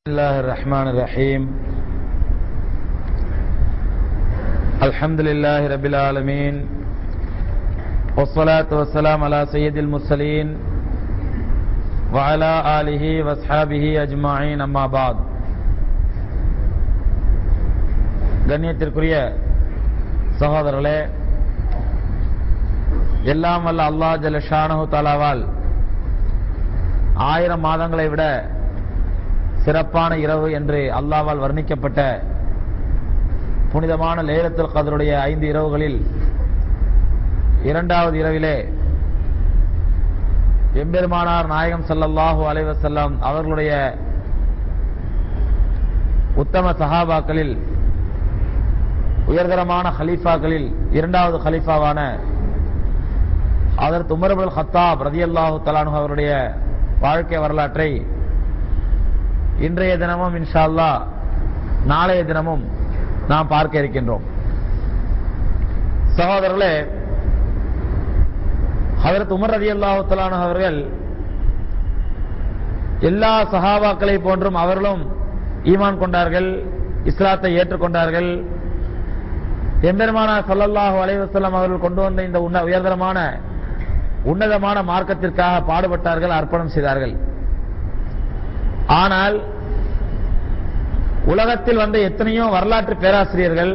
بسم الله الرحمن الرحيم الحمد لله رب العالمين والصلاة والسلام على سيد المرسلين وعلى آله واصحابه أجمعين أما بعد கண்ணியத்திற்குரிய சகோதரர்களே எல்லாம் வல்ல அல்லாஹ் ஜலஷானஹு தாலாவால் ஆயிரம் மாதங்களை விட சிறப்பான இரவு என்று அல்லாவால் வர்ணிக்கப்பட்ட புனிதமான லேலத்துல் கதருடைய ஐந்து இரவுகளில் இரண்டாவது இரவிலே எம்பெருமானார் நாயகம் ஸல்லல்லாஹு அலைஹி வஸல்லம் அவர்களுடைய உத்தம சஹாபாக்களில் உயர்தரமான ஹலீஃபாக்களில் இரண்டாவது ஹலீஃபாவான அதற்கு உமர்புல் ஹத்தாப் ரதியல்லாஹு தலானு அவருடைய வாழ்க்கை வரலாற்றை இன்றைய தினமும் இன்ஷா அல்லாஹ் நாளைய தினமும் நாம் பார்க்க இருக்கின்றோம் சகோதரர்களே ஹதரத் உமர் ரதி அல்லாஹு அவர்கள் எல்லா சஹாபாக்களை போன்றும் அவர்களும் ஈமான் கொண்டார்கள் இஸ்லாத்தை ஏற்றுக்கொண்டார்கள் எம்பெருமானார் ஸல்லல்லாஹு அலைஹி வஸல்லம் அவர்கள் கொண்டு வந்த இந்த உன்ன உயர்தரமான உன்னதமான மார்க்கத்திற்காக பாடுபட்டார்கள் அர்ப்பணம் செய்தார்கள் ஆனால் உலகத்தில் வந்த எத்தனையோ வரலாற்று பேராசிரியர்கள்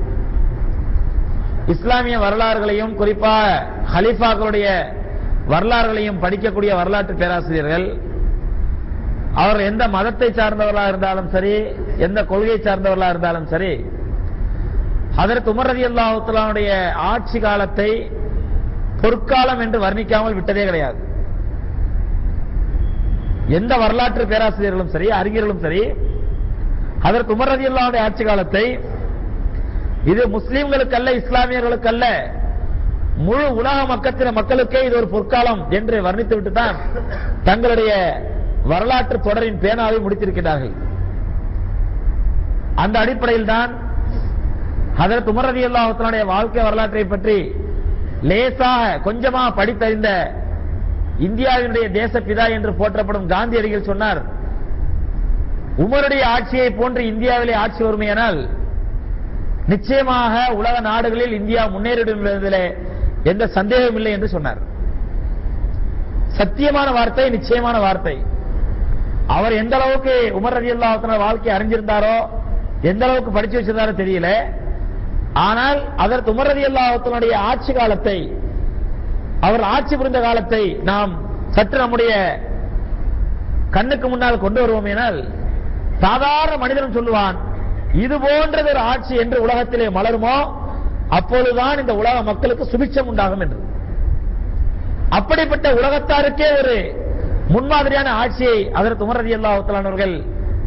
இஸ்லாமிய வரலாறுகளையும் குறிப்பாக ஹலீஃபாக்களுடைய வரலாறுகளையும் படிக்கக்கூடிய வரலாற்று பேராசிரியர்கள் அவர் எந்த மதத்தை சார்ந்தவர்களாக இருந்தாலும் சரி எந்த கொள்கையை சார்ந்தவர்களாக இருந்தாலும் சரி அதற்கு உமர் ரதி அல்லாஹுத்தலாவுடைய ஆட்சி காலத்தை பொற்காலம் என்று வர்ணிக்காமல் விட்டதே கிடையாது எந்த வரலாற்று பேராசிரியர்களும் சரி அறிஞர்களும் சரி அதற்கு உமர் ரதி அல்லாவுடைய ஆட்சி காலத்தை இது முஸ்லீம்களுக்கு அல்ல இஸ்லாமியர்களுக்கு அல்ல முழு உலக மக்கத்தின மக்களுக்கே இது ஒரு பொற்காலம் என்று வர்ணித்து விட்டு தான் தங்களுடைய வரலாற்று தொடரின் பேனாவை முடித்திருக்கிறார்கள் அந்த அடிப்படையில் தான் அதற்கு உமர் ரதி அல்லாஹுடைய வாழ்க்கை வரலாற்றை பற்றி லேசாக கொஞ்சமாக படித்தறிந்த இந்தியாவினுடைய தேசப்பிதா என்று போற்றப்படும் காந்தியடிகள் சொன்னார் உமருடைய ஆட்சியை போன்று இந்தியாவிலே ஆட்சி வருமையானால் நிச்சயமாக உலக நாடுகளில் இந்தியா முன்னேறிடும் என்பதிலே எந்த சந்தேகம் இல்லை என்று சொன்னார் சத்தியமான வார்த்தை நிச்சயமான வார்த்தை அவர் எந்த அளவுக்கு உமர் ரதி அல்லாஹத்தின வாழ்க்கை அறிஞ்சிருந்தாரோ எந்த அளவுக்கு படிச்சு வச்சிருந்தாரோ தெரியல ஆனால் அதற்கு உமர் ரதி அல்லாஹத்தினுடைய ஆட்சி காலத்தை அவர் ஆட்சி புரிந்த காலத்தை நாம் சற்று நம்முடைய கண்ணுக்கு முன்னால் கொண்டு வருவோம் எனால் சாதாரண மனிதனும் சொல்லுவான் இது போன்றது ஒரு ஆட்சி என்று உலகத்திலே மலருமோ அப்பொழுதுதான் இந்த உலக மக்களுக்கு சுபிட்சம் உண்டாகும் என்று அப்படிப்பட்ட உலகத்தாருக்கே ஒரு முன்மாதிரியான ஆட்சியை அதற்கு உமர் ரதி அல்லாஹர்கள்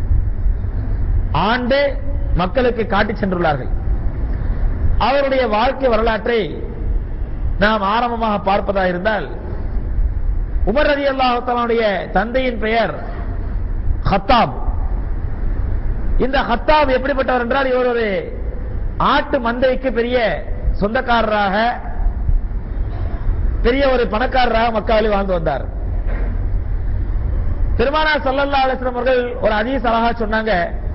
ஆண்டு மக்களுக்கு காட்டி சென்றுள்ளார்கள் அவருடைய வாழ்க்கை வரலாற்றை நாம் ஆரம்பமாக பார்ப்பதாக இருந்தால் உமர் ரதி அல்லாஹாலுடைய தந்தையின் பெயர் ஹத்தாப் இந்த ஹத்தாப் எப்படிப்பட்டவர் என்றால் இவர் ஒரு ஆட்டு மந்தைக்கு பெரிய சொந்தக்காரராக பெரிய ஒரு பணக்காரராக மக்காவில் வாழ்ந்து வந்தார் பெருமானா சல்லல்லா அலிஸ்லாம் அவர்கள் ஒரு அதீஸ் அழகா சொன்னாங்க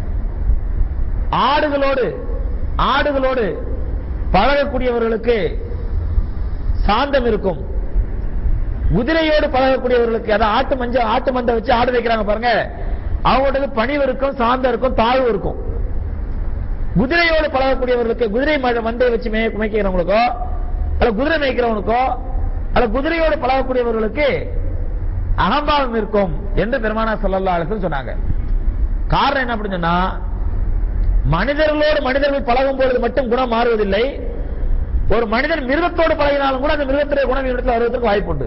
ஆடுகளோடு ஆடுகளோடு பழகக்கூடியவர்களுக்கு சாந்தம் இருக்கும் குதிரையோடு பழகக்கூடியவர்களுக்கு அதாவது ஆட்டு மஞ்ச ஆட்டு மந்தை வச்சு ஆடு வைக்கிறாங்க பாருங்க அவங்களுக்கு பணிவு இருக்கும் சாந்தம் இருக்கும் தாழ்வு இருக்கும் குதிரையோடு பழகக்கூடியவர்களுக்கு குதிரை மந்தை வச்சு மேய்க்கிறவங்களுக்கோ அல்ல குதிரை மேய்க்கிறவனுக்கோ அல்ல குதிரையோடு பழகக்கூடியவர்களுக்கு அகம்பாவம் இருக்கும் என்று பெருமானா சொல்லல்லா அலிசன் சொன்னாங்க காரணம் என்ன அப்படின்னு சொன்னா மனிதர்களோடு மனிதர்கள் பழகும் பொழுது மட்டும் குணம் மாறுவதில்லை ஒரு மனிதன் மிருகத்தோடு பழகினாலும் கூட அந்த மிருகத்துடைய குணம் இடத்துல வருவதற்கு வாய்ப்பு உண்டு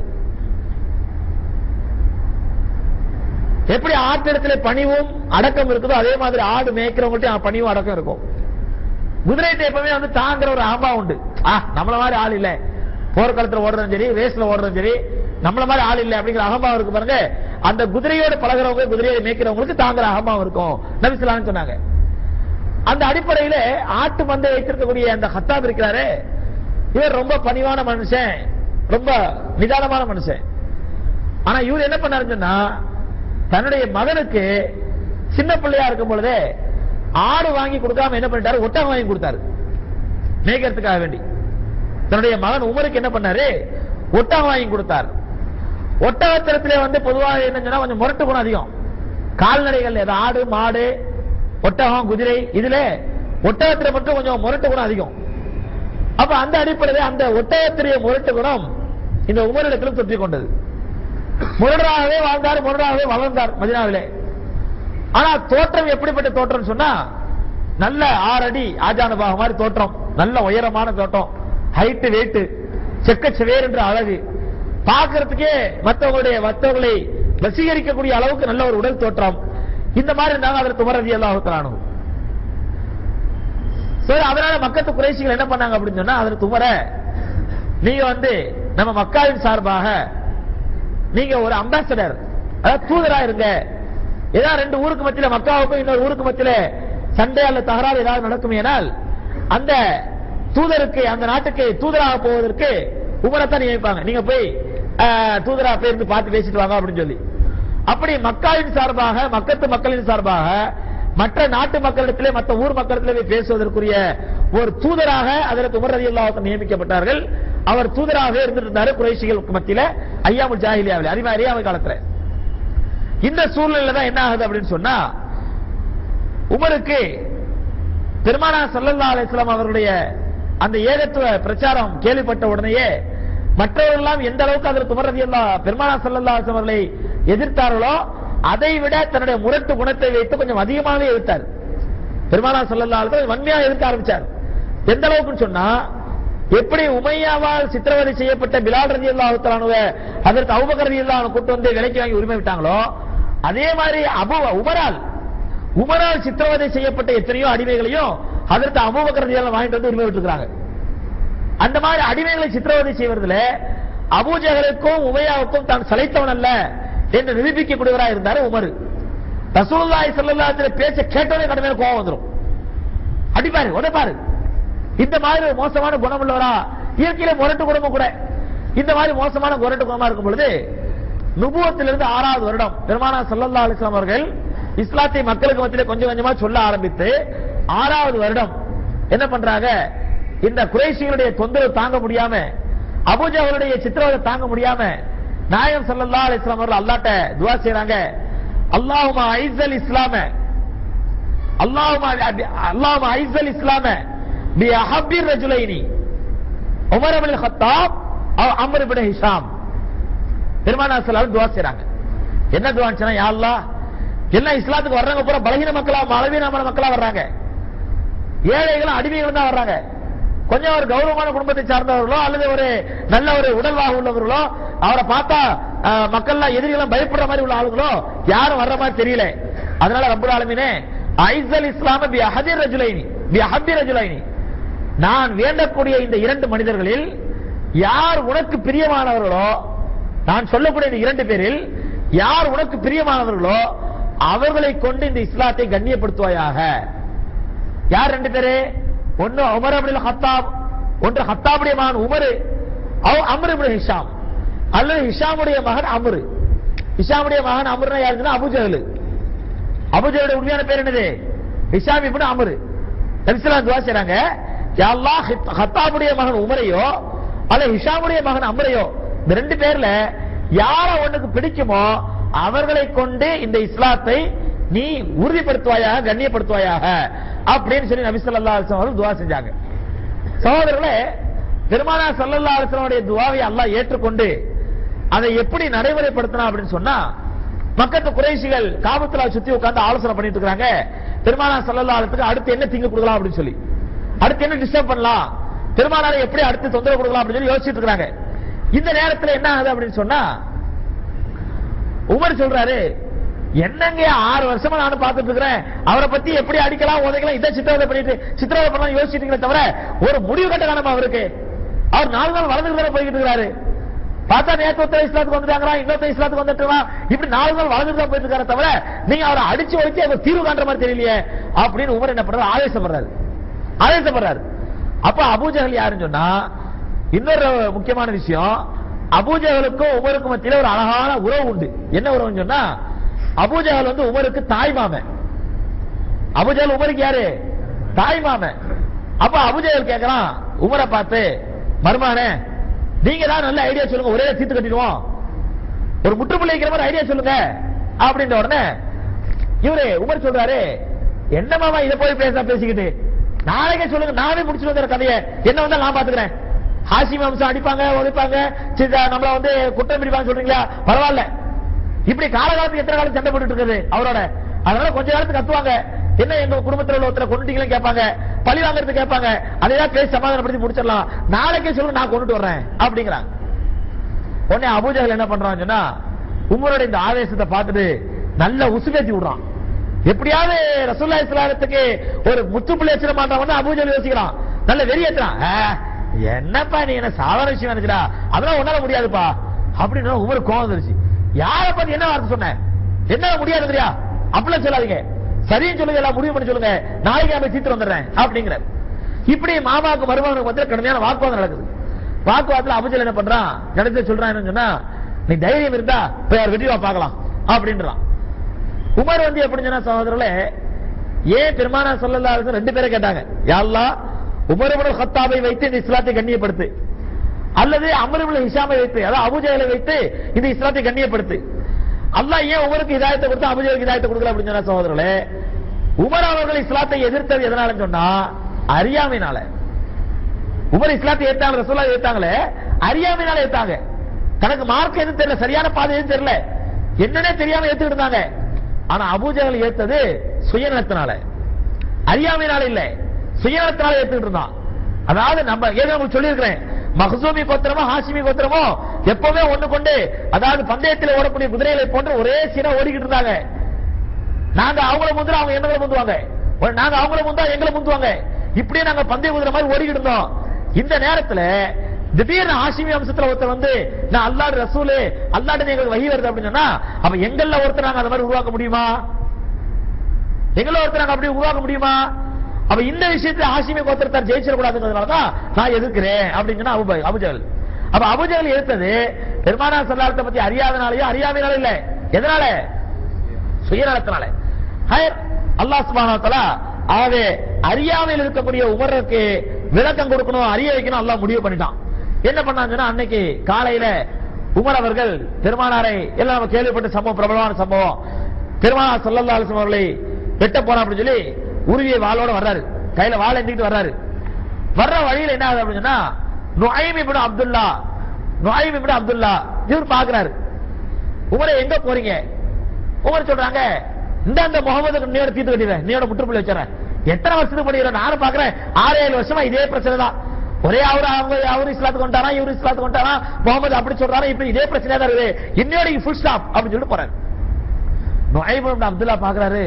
எப்படி ஆட்டிடத்துல பணிவும் அடக்கம் இருக்குதோ அதே மாதிரி ஆடு மேய்க்கிறவங்கள்ட்ட பணிவும் அடக்கம் இருக்கும் குதிரைட்ட எப்பவுமே வந்து தாங்கிற ஒரு ஆம்பா உண்டு நம்மள மாதிரி ஆள் இல்ல போர்க்களத்துல ஓடுறதும் சரி ரேஸ்ல ஓடுறதும் சரி நம்மள மாதிரி ஆள் இல்ல அப்படிங்கிற அகம்பாவம் இருக்கு பாருங்க அந்த குதிரையோடு பழகிறவங்க குதிரையை மேய்க்கிறவங்களுக்கு தாங்குற அகம்பாவம் இருக்கும் நபிசலான்னு சொன்னாங்க அந்த அடிப்படையில ஆட்டு மந்தை வைத்திருக்கக்கூடிய அந்த ஹத்தாப் இருக்கிறாரு இவர் ரொம்ப பணிவான மனுஷன் ரொம்ப நிதானமான மனுஷன் ஆனா இவர் என்ன பண்ணாருன்னு சொன்னா தன்னுடைய மகனுக்கு சின்ன பிள்ளையா இருக்கும் பொழுதே ஆடு வாங்கி கொடுக்காம என்ன பண்ணிட்டாரு ஒட்டகம் வாங்கி கொடுத்தாரு மேய்க்கிறதுக்காக வேண்டி தன்னுடைய மகன் உமருக்கு என்ன பண்ணாரு ஒட்டகம் வாங்கி கொடுத்தார் ஒட்டகத்திரத்திலே வந்து பொதுவாக என்ன சொன்னா கொஞ்சம் முரட்டு குணம் அதிகம் கால்நடைகள் ஏதாவது ஆடு மாடு ஒட்டகம் குதிரை இதுல ஒட்டகத்தில மட்டும் கொஞ்சம் முரட்டு குணம் அதிகம் அப்ப அந்த அடிப்படையில் அந்த ஒட்டகத்திரிய முரட்டு குணம் இந்த உமரிடத்திலும் தொற்றிக் கொண்டது முரடராகவே வாழ்ந்தார் முரடராகவே வளர்ந்தார் மதினாவிலே ஆனா தோற்றம் எப்படிப்பட்ட தோற்றம் சொன்னா நல்ல ஆறடி ஆஜானுபாக மாதிரி தோற்றம் நல்ல உயரமான தோட்டம் ஹைட் வெயிட் செக்கச்சவேர் என்ற அழகு பார்க்கறதுக்கே மற்றவங்களுடைய மற்றவர்களை வசீகரிக்கக்கூடிய அளவுக்கு நல்ல ஒரு உடல் தோற்றம் இந்த மாதிரி இருந்தாங்க அதற்கு துமரதி அல்லாஹுத்தலானு சரி அதனால மக்கத்து குறைசிகள் என்ன பண்ணாங்க அப்படின்னு சொன்னா அதற்கு துமர நீங்க வந்து நம்ம மக்காவின் சார்பாக நீங்க ஒரு அம்பாசடர் அதாவது தூதரா இருங்க ஏதாவது ரெண்டு ஊருக்கு மத்தியில மக்காவுக்கும் இன்னொரு ஊருக்கு மத்தியில சண்டை அல்ல தகராறு ஏதாவது நடக்கும் ஏனால் அந்த தூதருக்கு அந்த நாட்டுக்கு தூதராக போவதற்கு உமரத்தான் நியமிப்பாங்க நீங்க போய் அஹ், தூதரா போய் இருந்து பார்த்து பேசிட்டு வாங்க அப்படின்னு சொல்லி அப்படி மக்காவின் சார்பாக மக்கத்து மக்களின் சார்பாக மற்ற நாட்டு மக்களிடத்திலே மற்ற ஊர் மக்களிடத்திலே போய் பேசுவதற்குரிய ஒரு தூதராக அதற்கு உமர் ரதி நியமிக்கப்பட்டார்கள் அவர் தூதராகவே இருந்துட்டு இருந்தாரு குறைசிகளுக்கு மத்தியில ஐயாமுல் ஜாஹிலியாவில் அறிவா அறியாமை காலத்துல இந்த சூழ்நிலையில தான் என்ன ஆகுது அப்படின்னு சொன்னா உமருக்கு பெருமானா சல்லல்லா அலிஸ்லாம் அவர்களுடைய அந்த ஏகத்துவ பிரச்சாரம் கேள்விப்பட்ட உடனேயே மற்றவர்கள் எல்லாம் எந்த அளவுக்கு அதற்கு உமரதி அல்லா பெருமானா சல்லல்லா அலிஸ்லாம் அவர்களை எதிர்த்தார்களோ அதை விட தன்னுடைய முரட்டு குணத்தை வைத்து கொஞ்சம் அதிகமாகவே எதிர்த்தார் பெருமானா சல்லல்லா அலிஸ்லாம் வன்மையாக எதிர்க்க ஆரம்பிச்சார் எந்த அளவுக்குன்னு சொன்னா எப்படி உமையாவால் சித்திரவதை செய்யப்பட்ட பிலால் ரதி அல்லாஹுத்தலானுவ அதற்கு அவுபக்கர் ரதி அல்லாஹ் கூட்டு வந்து விலைக்கு வாங்கி உரிமை விட்டாங்களோ அதே மாதிரி அபு உமரால் உமரால் சித்திரவதை செய்யப்பட்ட எத்தனையோ அடிமைகளையும் அதற்கு அபூபக்கர் ரதி அல்லாஹ் வாங்கிட்டு வந்து உரிமை விட்டுருக்காங்க அந்த மாதிரி அடிமைகளை சித்திரவதை செய்வதில் அபூஜகருக்கும் உமையாவுக்கும் தான் சளைத்தவன் அல்ல என்று நிரூபிக்கக்கூடியவராக இருந்தார் உமர் ரசூலுல்லாஹி ஸல்லல்லாஹு அலைஹி வஸல்லம் பேச்ச கேட்டோனே கடமையில கோவம் வந்துரும் அடிப்பாரு உதைப்பாரு இந்த மாதிரி ஒரு மோசமான குணம் உள்ளவரா இயற்கையில முரட்டு குணமும் கூட இந்த மாதிரி மோசமான முரட்டு குணமா இருக்கும் பொழுது நுபுவத்திலிருந்து ஆறாவது வருடம் பெருமானா சல்லல்லா அலிஸ்லாம் அவர்கள் இஸ்லாத்தை மக்களுக்கு மத்தியில கொஞ்சம் கொஞ்சமா சொல்ல ஆரம்பித்து ஆறாவது வருடம் என்ன பண்றாங்க இந்த குறைசிகளுடைய தொந்தரவு தாங்க முடியாம அபூஜாவுடைய சித்திரவதை தாங்க முடியாம நாயம் சல்லல்லா அலிஸ்லாம் அவர்கள் அல்லாட்ட துவா செய்றாங்க அல்லாஹுமா ஐசல் இஸ்லாம அல்லாஹுமா அல்லாஹுமா ஐசல் இஸ்லாம பி அஹப்பிர் ரஜுலைனி உமர் இப்னு கத்தாப் அவ் அம்ர் இப்னு ஹிஷாம் பெருமானா ஸல்லல்லாஹு துவா செய்றாங்க என்ன துவாச்சுனா யா அல்லாஹ் எல்லாம் இஸ்லாத்துக்கு வர்றவங்க பூரா பலகீன மக்களா பலவீனமான மக்களா வர்றாங்க ஏழைகளும் அடிமைகளும் தான் வர்றாங்க கொஞ்சம் ஒரு கௌரவமான குடும்பத்தை சார்ந்தவர்களோ அல்லது ஒரு நல்ல ஒரு உடல்வாக உள்ளவர்களோ அவரை பார்த்தா அஹ், மக்கள்லாம் எதிரிகளும் பயப்படுற மாதிரி உள்ள ஆளுங்களோ யாரும் வர்ற மாதிரி தெரியல அதனால ரப்பல் ஆலமீனே ஐசல் இஸ்லாம பி அஹதிர் ரஜுலைனி பி அஹப்பி ரஜுலைனி நான் வேண்டக்கூடிய இந்த இரண்டு மனிதர்களில் யார் உனக்கு பிரியமானவர்களோ நான் சொல்லக்கூடிய இந்த இரண்டு பேரில் யார் உனக்கு பிரியமானவர்களோ அவர்களை கொண்டு இந்த இஸ்லாத்தை கண்ணியப்படுத்துவாயாக யார் ரெண்டு பேரு ஒன்னு உமர் அப்துல் ஹத்தாப் ஒன்று ஹத்தாபுடைய மகன் உமர் அவ் அம்ரு இப்னு ஹிஷாம் அல்லது ஹிஷாமுடைய மகன் அம்ரு ஹிஷாமுடைய மகன் அம்ருனா யாருன்னா அபுஜஹல் அபுஜஹலுடைய உண்மையான பேர் என்னது ஹிஷாம் இப்னு அம்ரு நபிஸ்லாம் துவா செய்றாங்க யா அல்லாஹ் ஹித்- ஹத்தாபுடைய மகன் உமரையோ அல்லது ஹிஷாமுடைய மகன் அம்ரையோ இந்த ரெண்டு பேர்ல யார உனக்கு பிடிக்குமோ அவர்களை கொண்டு இந்த இஸ்லாத்தை நீ உறுதிப்படுத்துவாயாக கண்ணியப்படுத்துவாயாக அப்படின்னு சொல்லி நபி ஸல்லல்லாஹு அலைஹி வஸல்லம் அவர்கள் துவா செஞ்சாங்க சகோதரர்களே பெருமானா ஸல்லல்லாஹு அலைஹி வஸல்லம் துவாவை அல்லாஹ் ஏற்றுக்கொண்டு அதை எப்படி நடைமுறைப்படுத்தினா அப்படின்னு சொன்னா மக்கத்து குறைசிகள் காபத்துல சுத்தி உட்கார்ந்து ஆலோசனை பண்ணிட்டு இருக்காங்க பெருமானா ஸல்லல்லாஹு அலைஹி வஸல்லம் அடுத்து என்ன திங்கு கொடுக்கலாம் அப்படின்னு சொல்லி அடுத்து என்ன டிஸ்டர்ப் பண்ணலாம் பெருமானாரை எப்படி அடுத்து தொந்தரவு கொடுக்கலாம் அப்படின்னு சொல்லி யோசிச்சுட்டு இருக்காங்க இந்த நேரத்துல என்ன ஆகுது அப்படின்னு சொன்னா உமர் சொல்றாரு என்னங்க ஆறு வருஷமா நானும் பார்த்துட்டு இருக்கிறேன் அவரை பத்தி எப்படி அடிக்கலாம் உதைக்கலாம் இதை சித்திரவதை பண்ணிட்டு சித்திரவதை பண்ணலாம் யோசிச்சுட்டீங்களே தவிர ஒரு முடிவு கட்ட காணமா அவருக்கு அவர் நாலு நாள் வளர்ந்துட்டு தானே போய்கிட்டு இருக்கிறாரு பார்த்தா நேற்று ஒருத்தர் இஸ்லாத்துக்கு வந்துட்டாங்களா இன்னொருத்தர் இஸ்லாத்துக்கு வந்துட்டுலாம் இப்படி நாலு நாள் வளர்ந்துட்டு தான் போயிட்டு இருக்காரு தவிர நீங்க அவரை அடிச்சு ஒழிச்சு அவர் தீர்வு காண்ற மாதிரி தெரியலையே அப்படின்னு உமர் என்ன பண்றாரு ஆவேசப்படுறாரு ஆவேசப்படுறாரு அப்ப அபூஜகல் யாருன்னு சொன்னா இன்னொரு முக்கியமான விஷயம் அபூஜகலுக்கும் உமருக்கும் மத்தியில ஒரு அழகான உறவு உண்டு என்ன உறவுன்னு சொன்னா அபூஜகல் வந்து உமருக்கு தாய் மாமன் அபுஜல் உமருக்கு யாரு தாய் மாமன் அப்ப அபுஜல் கேக்குறான் உமரை பார்த்து மருமானே நீங்க தான் நல்ல ஐடியா சொல்லுங்க ஒரே தீர்த்து கட்டிடுவோம் ஒரு முற்றுப்புள்ளி வைக்கிற மாதிரி ஐடியா சொல்லுங்க அப்படின்ற உடனே இவரு உமர் சொல்றாரு என்ன மாமா இதை போய் பேச பேசிக்கிட்டு நாளைக்கே சொல்லுங்க நானே முடிச்சுட்டு வந்துற கதையை என்ன வந்தா நான் பாத்துக்கிறேன் ஹாசிம் அம்சம் அடிப்பாங்க ஒழிப்பாங்க சித்த நம்மள வந்து குற்றம் பிடிப்பாங்க சொல்றீங்களா பரவாயில்ல இப்படி காலகாலத்துக்கு எத்தனை காலம் சண்டை போட்டுட்டு இருக்குது அவரோட அதனால கொஞ்ச காலத்துக்கு கத்துவாங்க என்ன எங்க குடும்பத்துல உள்ள ஒருத்தரை கொண்டுட்டீங்களும் கேட்பாங்க பழி வாங்குறது கேட்பாங்க அதையெல்லாம் பேசி சமாதானப்படுத்தி முடிச்சிடலாம் நாளைக்கே சொல்லுங்க நான் கொண்டுட்டு வர்றேன் அப்படிங்கிறாங்க உடனே அபூஜகல் என்ன பண்றான்னு சொன்னா உமரோட இந்த ஆவேசத்தை பார்த்துட்டு நல்ல உசுகேத்தி விடுறான் எப்படியாவது ரசூல்லா இஸ்லாத்துக்கு ஒரு முற்றுப்புள்ளி வச்சிட மாட்டான் அபூஜல் யோசிக்கிறான் நல்ல வெறியேத்துறான் ஆ, என்னப்பா நீ என்ன சாதாரண விஷயம் நினைக்கிறா அதெல்லாம் உன்னால முடியாதுப்பா அப்படின்னு உமர் கோவம் வந்துருச்சு யார பத்தி என்ன வார்த்தை சொன்ன என்ன முடியாதுங்கறியா அப்படிலாம் சொல்லாதீங்க சரின்னு சொல்லுங்க எல்லாம் முடிவு பண்ணி சொல்லுங்க நாளைக்கு நான் போய் தீர்த்து வந்துடுறேன் அப்படிங்கிற இப்படி மாமாவுக்கு மருமகனுக்கு வந்து கடுமையான வாக்குவாதம் நடக்குது வாக்குவாதத்துல அபுஜல் என்ன பண்றான் நடந்து சொல்றான் என்னன்னு சொன்னா நீ தைரியம் இருந்தா போய் அவர் வெற்றிவா பார்க்கலாம் அப்படின்றான் உமர் வந்து எப்படி சொன்னா சகோதரர்களே ஏன் பெருமானா சொல்லல்லா ரெண்டு பேரை கேட்டாங்க யாழ்லா உமர் இப்னு ஹத்தாபை வைத்து இந்த இஸ்லாத்தை கண்ணியப்படுத்து அல்லது அமர் இப்னு ஹிஷாமை வைத்து அதாவது அபுஜஹலை வைத்து இந்த இஸ்லாத்தை கண்ணியப்படுத்து அல்லாஹ் ஏன் உமருக்கு ஹிதாயத்தை கொடுத்து அபுஜஹலுக்கு ஹிதாயத்தை கொடுக்கல அப்படின்னு சொன்னா சகோதரர்களே உமர் அவர்கள் இஸ்லாத்தை எதிர்த்தது எதனாலன்னு சொன்னா அறியாமைனால உமர் இஸ்லாத்தை ஏத்தாங்க ரசூலா ஏத்தாங்களே அறியாமைனால ஏத்தாங்க தனக்கு மார்க் எதுவும் தெரியல சரியான பாதை எதுவும் தெரியல என்னன்னே தெரியாம ஏத்துக்கிட்டு இருந்தாங்க ஆனா அபூஜகல் ஏத்தது சுயநலத்தினால அறியாமையினால இல்ல சுயநலத்தினால ஏத்துக்கிட்டு இருந்தான் அதாவது நம்ம ஏற்கனவே உங்களுக்கு சொல்லியிருக்கிறேன் மஹசூமி கோத்திரமோ ஹாசிமி கோத்திரமோ எப்பவுமே ஒண்ணு கொண்டு அதாவது பந்தயத்தில் ஓடக்கூடிய குதிரைகளை போன்று ஒரே சீரா ஓடிக்கிட்டு இருந்தாங்க நாங்க அவங்கள முந்துறோம் அவங்க எங்களை முந்துவாங்க ஒரு நாங்க அவங்கள முந்தா எங்களை முந்துவாங்க இப்படியே நாங்க பந்தய குதிரை மாதிரி ஓடிக்கிட்டு இருந்தோம் இந்த நேரத்துல திடீர்னு ஹாஷிமி அம்சத்துல ஒருத்தர் வந்து நான் அல்லாடு ரசூலு அல்லாடு எங்களுக்கு வகி வருது அப்படின்னு சொன்னா அப்ப எங்கள்ல ஒருத்தர் நாங்க அந்த மாதிரி உருவாக்க முடியுமா எங்கள ஒருத்தர் நாங்க அப்படி உருவாக்க முடியுமா அப்ப இந்த விஷயத்துல ஹாஷிமி கோத்திரத்தார் ஜெயிச்சிடக்கூடாதுங்கிறதுனாலதான் நான் எதிர்க்கிறேன் அப்படின்னு சொன்னா அபு அபுஜகல் அப்ப அபுஜகல் எதிர்த்தது பெருமானா சல்லாரத்தை பத்தி அறியாதனாலயோ அறியாமையினால இல்ல எதனால சுயநலத்தினால ஹயர் அல்லாஹ் சுப்ஹானஹு வ தஆலா ஆகவே அறியாமையில் இருக்கக்கூடிய உமருக்கு விளக்கம் கொடுக்கணும் அறிய வைக்கணும் அல்லாஹ் முடிவு பண்ணிட்டான் என்ன பண்ணாங்கன்னா அன்னைக்கு காலையில உமர் அவர்கள் பெருமானாரை எல்லாம் நம்ம கேள்விப்பட்ட சம்பவம் பிரபலமான சம்பவம் பெருமானார் ஸல்லல்லாஹு அலைஹி வஸல்லம் அவர்களை வெட்ட போறோம் அப்படின்னு சொல்லி உருவிய வாளோட வர்றாரு கையில வாள் ஏந்திட்டு வர்றாரு வர்ற வழியில என்ன ஆகுது அப்படின்னு சொன்னா நுஐம் இப்னு அப்துல்லா நுஐம் இப்னு அப்துல்லா இவர் பாக்குறாரு உமரை எங்க போறீங்க உமர் சொல்றாங்க இந்த அந்த முகமது நீயோட தீர்த்து கட்டிடுறேன் நீயோட முற்றுப்புள்ளி வச்சுறேன் எத்தனை வருஷத்துக்கு பண்ணிடுறேன் நானும் பாக்குறேன் ஆறு ஏழு வருஷமா இதே பிரச்சனை தான் ஒரே அவரு அவங்க அவரு இஸ்லாத்துக்கு கொண்டாரா இவரு இஸ்லாத்துக்கு கொண்டாரா முகமது அப்படி சொல்றாரு இப்ப இதே பிரச்சனையா தான் இருக்குது இன்னையோட ஃபுல் ஸ்டாப் அப்படின்னு சொல்லிட்டு போறாரு நுஐம் இப்னு அப்துல்லா பாக்குறாரு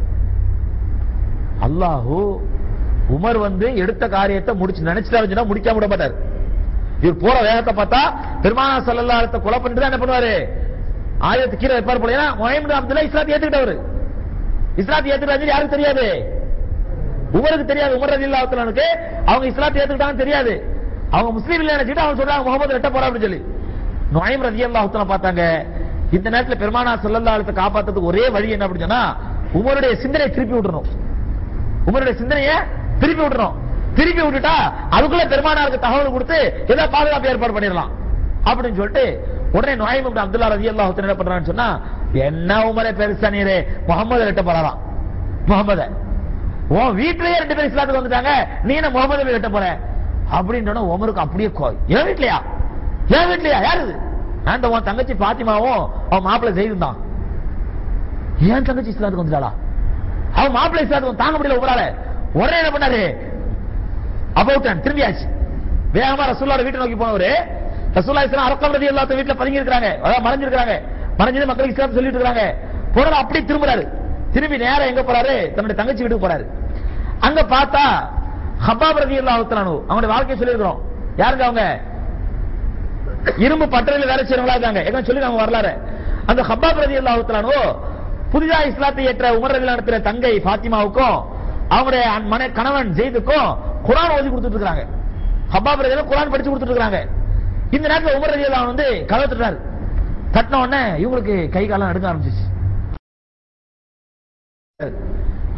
அல்லாஹு உமர் வந்து எடுத்த காரியத்தை முடிச்சு நினைச்சிட்டா முடிக்காம விட மாட்டார் இவர் போற வேகத்தை பார்த்தா பெருமானா சல்லல்லாஹு கொலை பண்ணிட்டு தான் என்ன பண்ணுவாரு ஆயிரத்து கீழே வைப்பார் போல ஏன்னா முஹம்மது அப்துல்லா இஸ்லாத்தை ஏத்துக்கிட்டவர் இஸ்லாத்தை ஏத்துக்கிட்டாரு யாருக்கு தெரியாது உமருக்கு தெரியாது உமர் ரலியல்லாஹு தஆலாவுக்கு அவங்க இஸ்லாத்தை ஏத்துக்கிட்டாங்கன்னு தெரியாது அவங்க முஸ்லீம் இல்ல நினைச்சிட்டு அவங்க சொல்றாங்க முகமது வெட்ட போறா அப்படின்னு சொல்லி நுழைம் ரலியல்லாஹு தஆலா பார்த்தாங்க இந்த நேரத்துல பெருமானா ஸல்லல்லாஹு அலைஹி காப்பாத்துறதுக்கு ஒரே வழி என்ன அப்படின்னு சொன்னா உமருடைய சிந்தனையை திருப்பி விட்டுறணும் உமருடைய சிந்தனையை திருப்பி விட்டுறோம் திருப்பி விட்டுட்டா அதுக்குள்ள பெருமானாருக்கு தகவல் கொடுத்து ஏதோ பாதுகாப்பு ஏற்பாடு பண்ணிடலாம் அப்படின்னு சொல்லிட்டு உடனே நுழைம் இப்னு அப்துல்லா ரலியல்லாஹு தஆலா என்ன பண்றான்னு சொன்னா என்ன உமரே பெருசா நீரே முகமது வெட்ட போறாராம் முகமத உன் வீட்லயே ரெண்டு பேரும் இஸ்லாத்துக்கு வந்துட்டாங்க நீ என்ன முகமது வெட்ட போற அப்படின்னு உமருக்கு அப்படியே கோய் என் வீட்லயா என் வீட்லயா யாரு இது அந்த உன் தங்கச்சி பாத்திமாவும் அவன் மாப்பிள்ளை செய்திருந்தான் ஏன் தங்கச்சி இஸ்லாத்துக்கு வந்துட்டாளா அவன் மாப்பிள்ளை இஸ்லாத்துக்கு தாங்க முடியல உங்களால உடனே என்ன பண்ணாரு அபவுட்டன் திரும்பியாச்சு வேகமா ரசூல்லோட வீட்டை நோக்கி போனவரு ரசூல்லா இஸ்லாம் அரக்கம் ரதி எல்லாத்த வீட்டுல பதுங்கி இருக்காங்க அதாவது மறைஞ்சிருக்காங்க மறைஞ்சது மக்களுக்கு இஸ்லாம் சொல்லிட்டு இருக்காங்க போனது அப்படியே திரும்புறாரு திரும்பி நேரா எங்க போறாரு தன்னுடைய தங்கச்சி வீட்டுக்கு போறாரு அங்க பார்த்தா ஹப்பாப் ரதி அல்லா அவங்களுடைய வாழ்க்கையை சொல்லியிருக்கிறோம் யாருங்க அவங்க இரும்பு பட்டறையில வேலை செய்யறவங்களா இருக்காங்க எங்க சொல்லி அவங்க வரலாறு அந்த ஹப்பாப் ரதி அல்லா புதிதா இஸ்லாத்தை ஏற்ற உமர் ரதி நடத்துற தங்கை பாத்திமாவுக்கும் அவங்களுடைய மன கணவன் ஜெயிதுக்கும் குரான் ஓதி கொடுத்துட்டு இருக்காங்க ஹப்பாப் ரதி குரான் படிச்சு கொடுத்துட்டு இருக்காங்க இந்த நேரத்துல உமர் ரதி அல்லா வந்து கதவு தட்டுறாரு தட்டின உடனே இவங்களுக்கு கை காலம் நடுங்க ஆரம்பிச்சிச்சு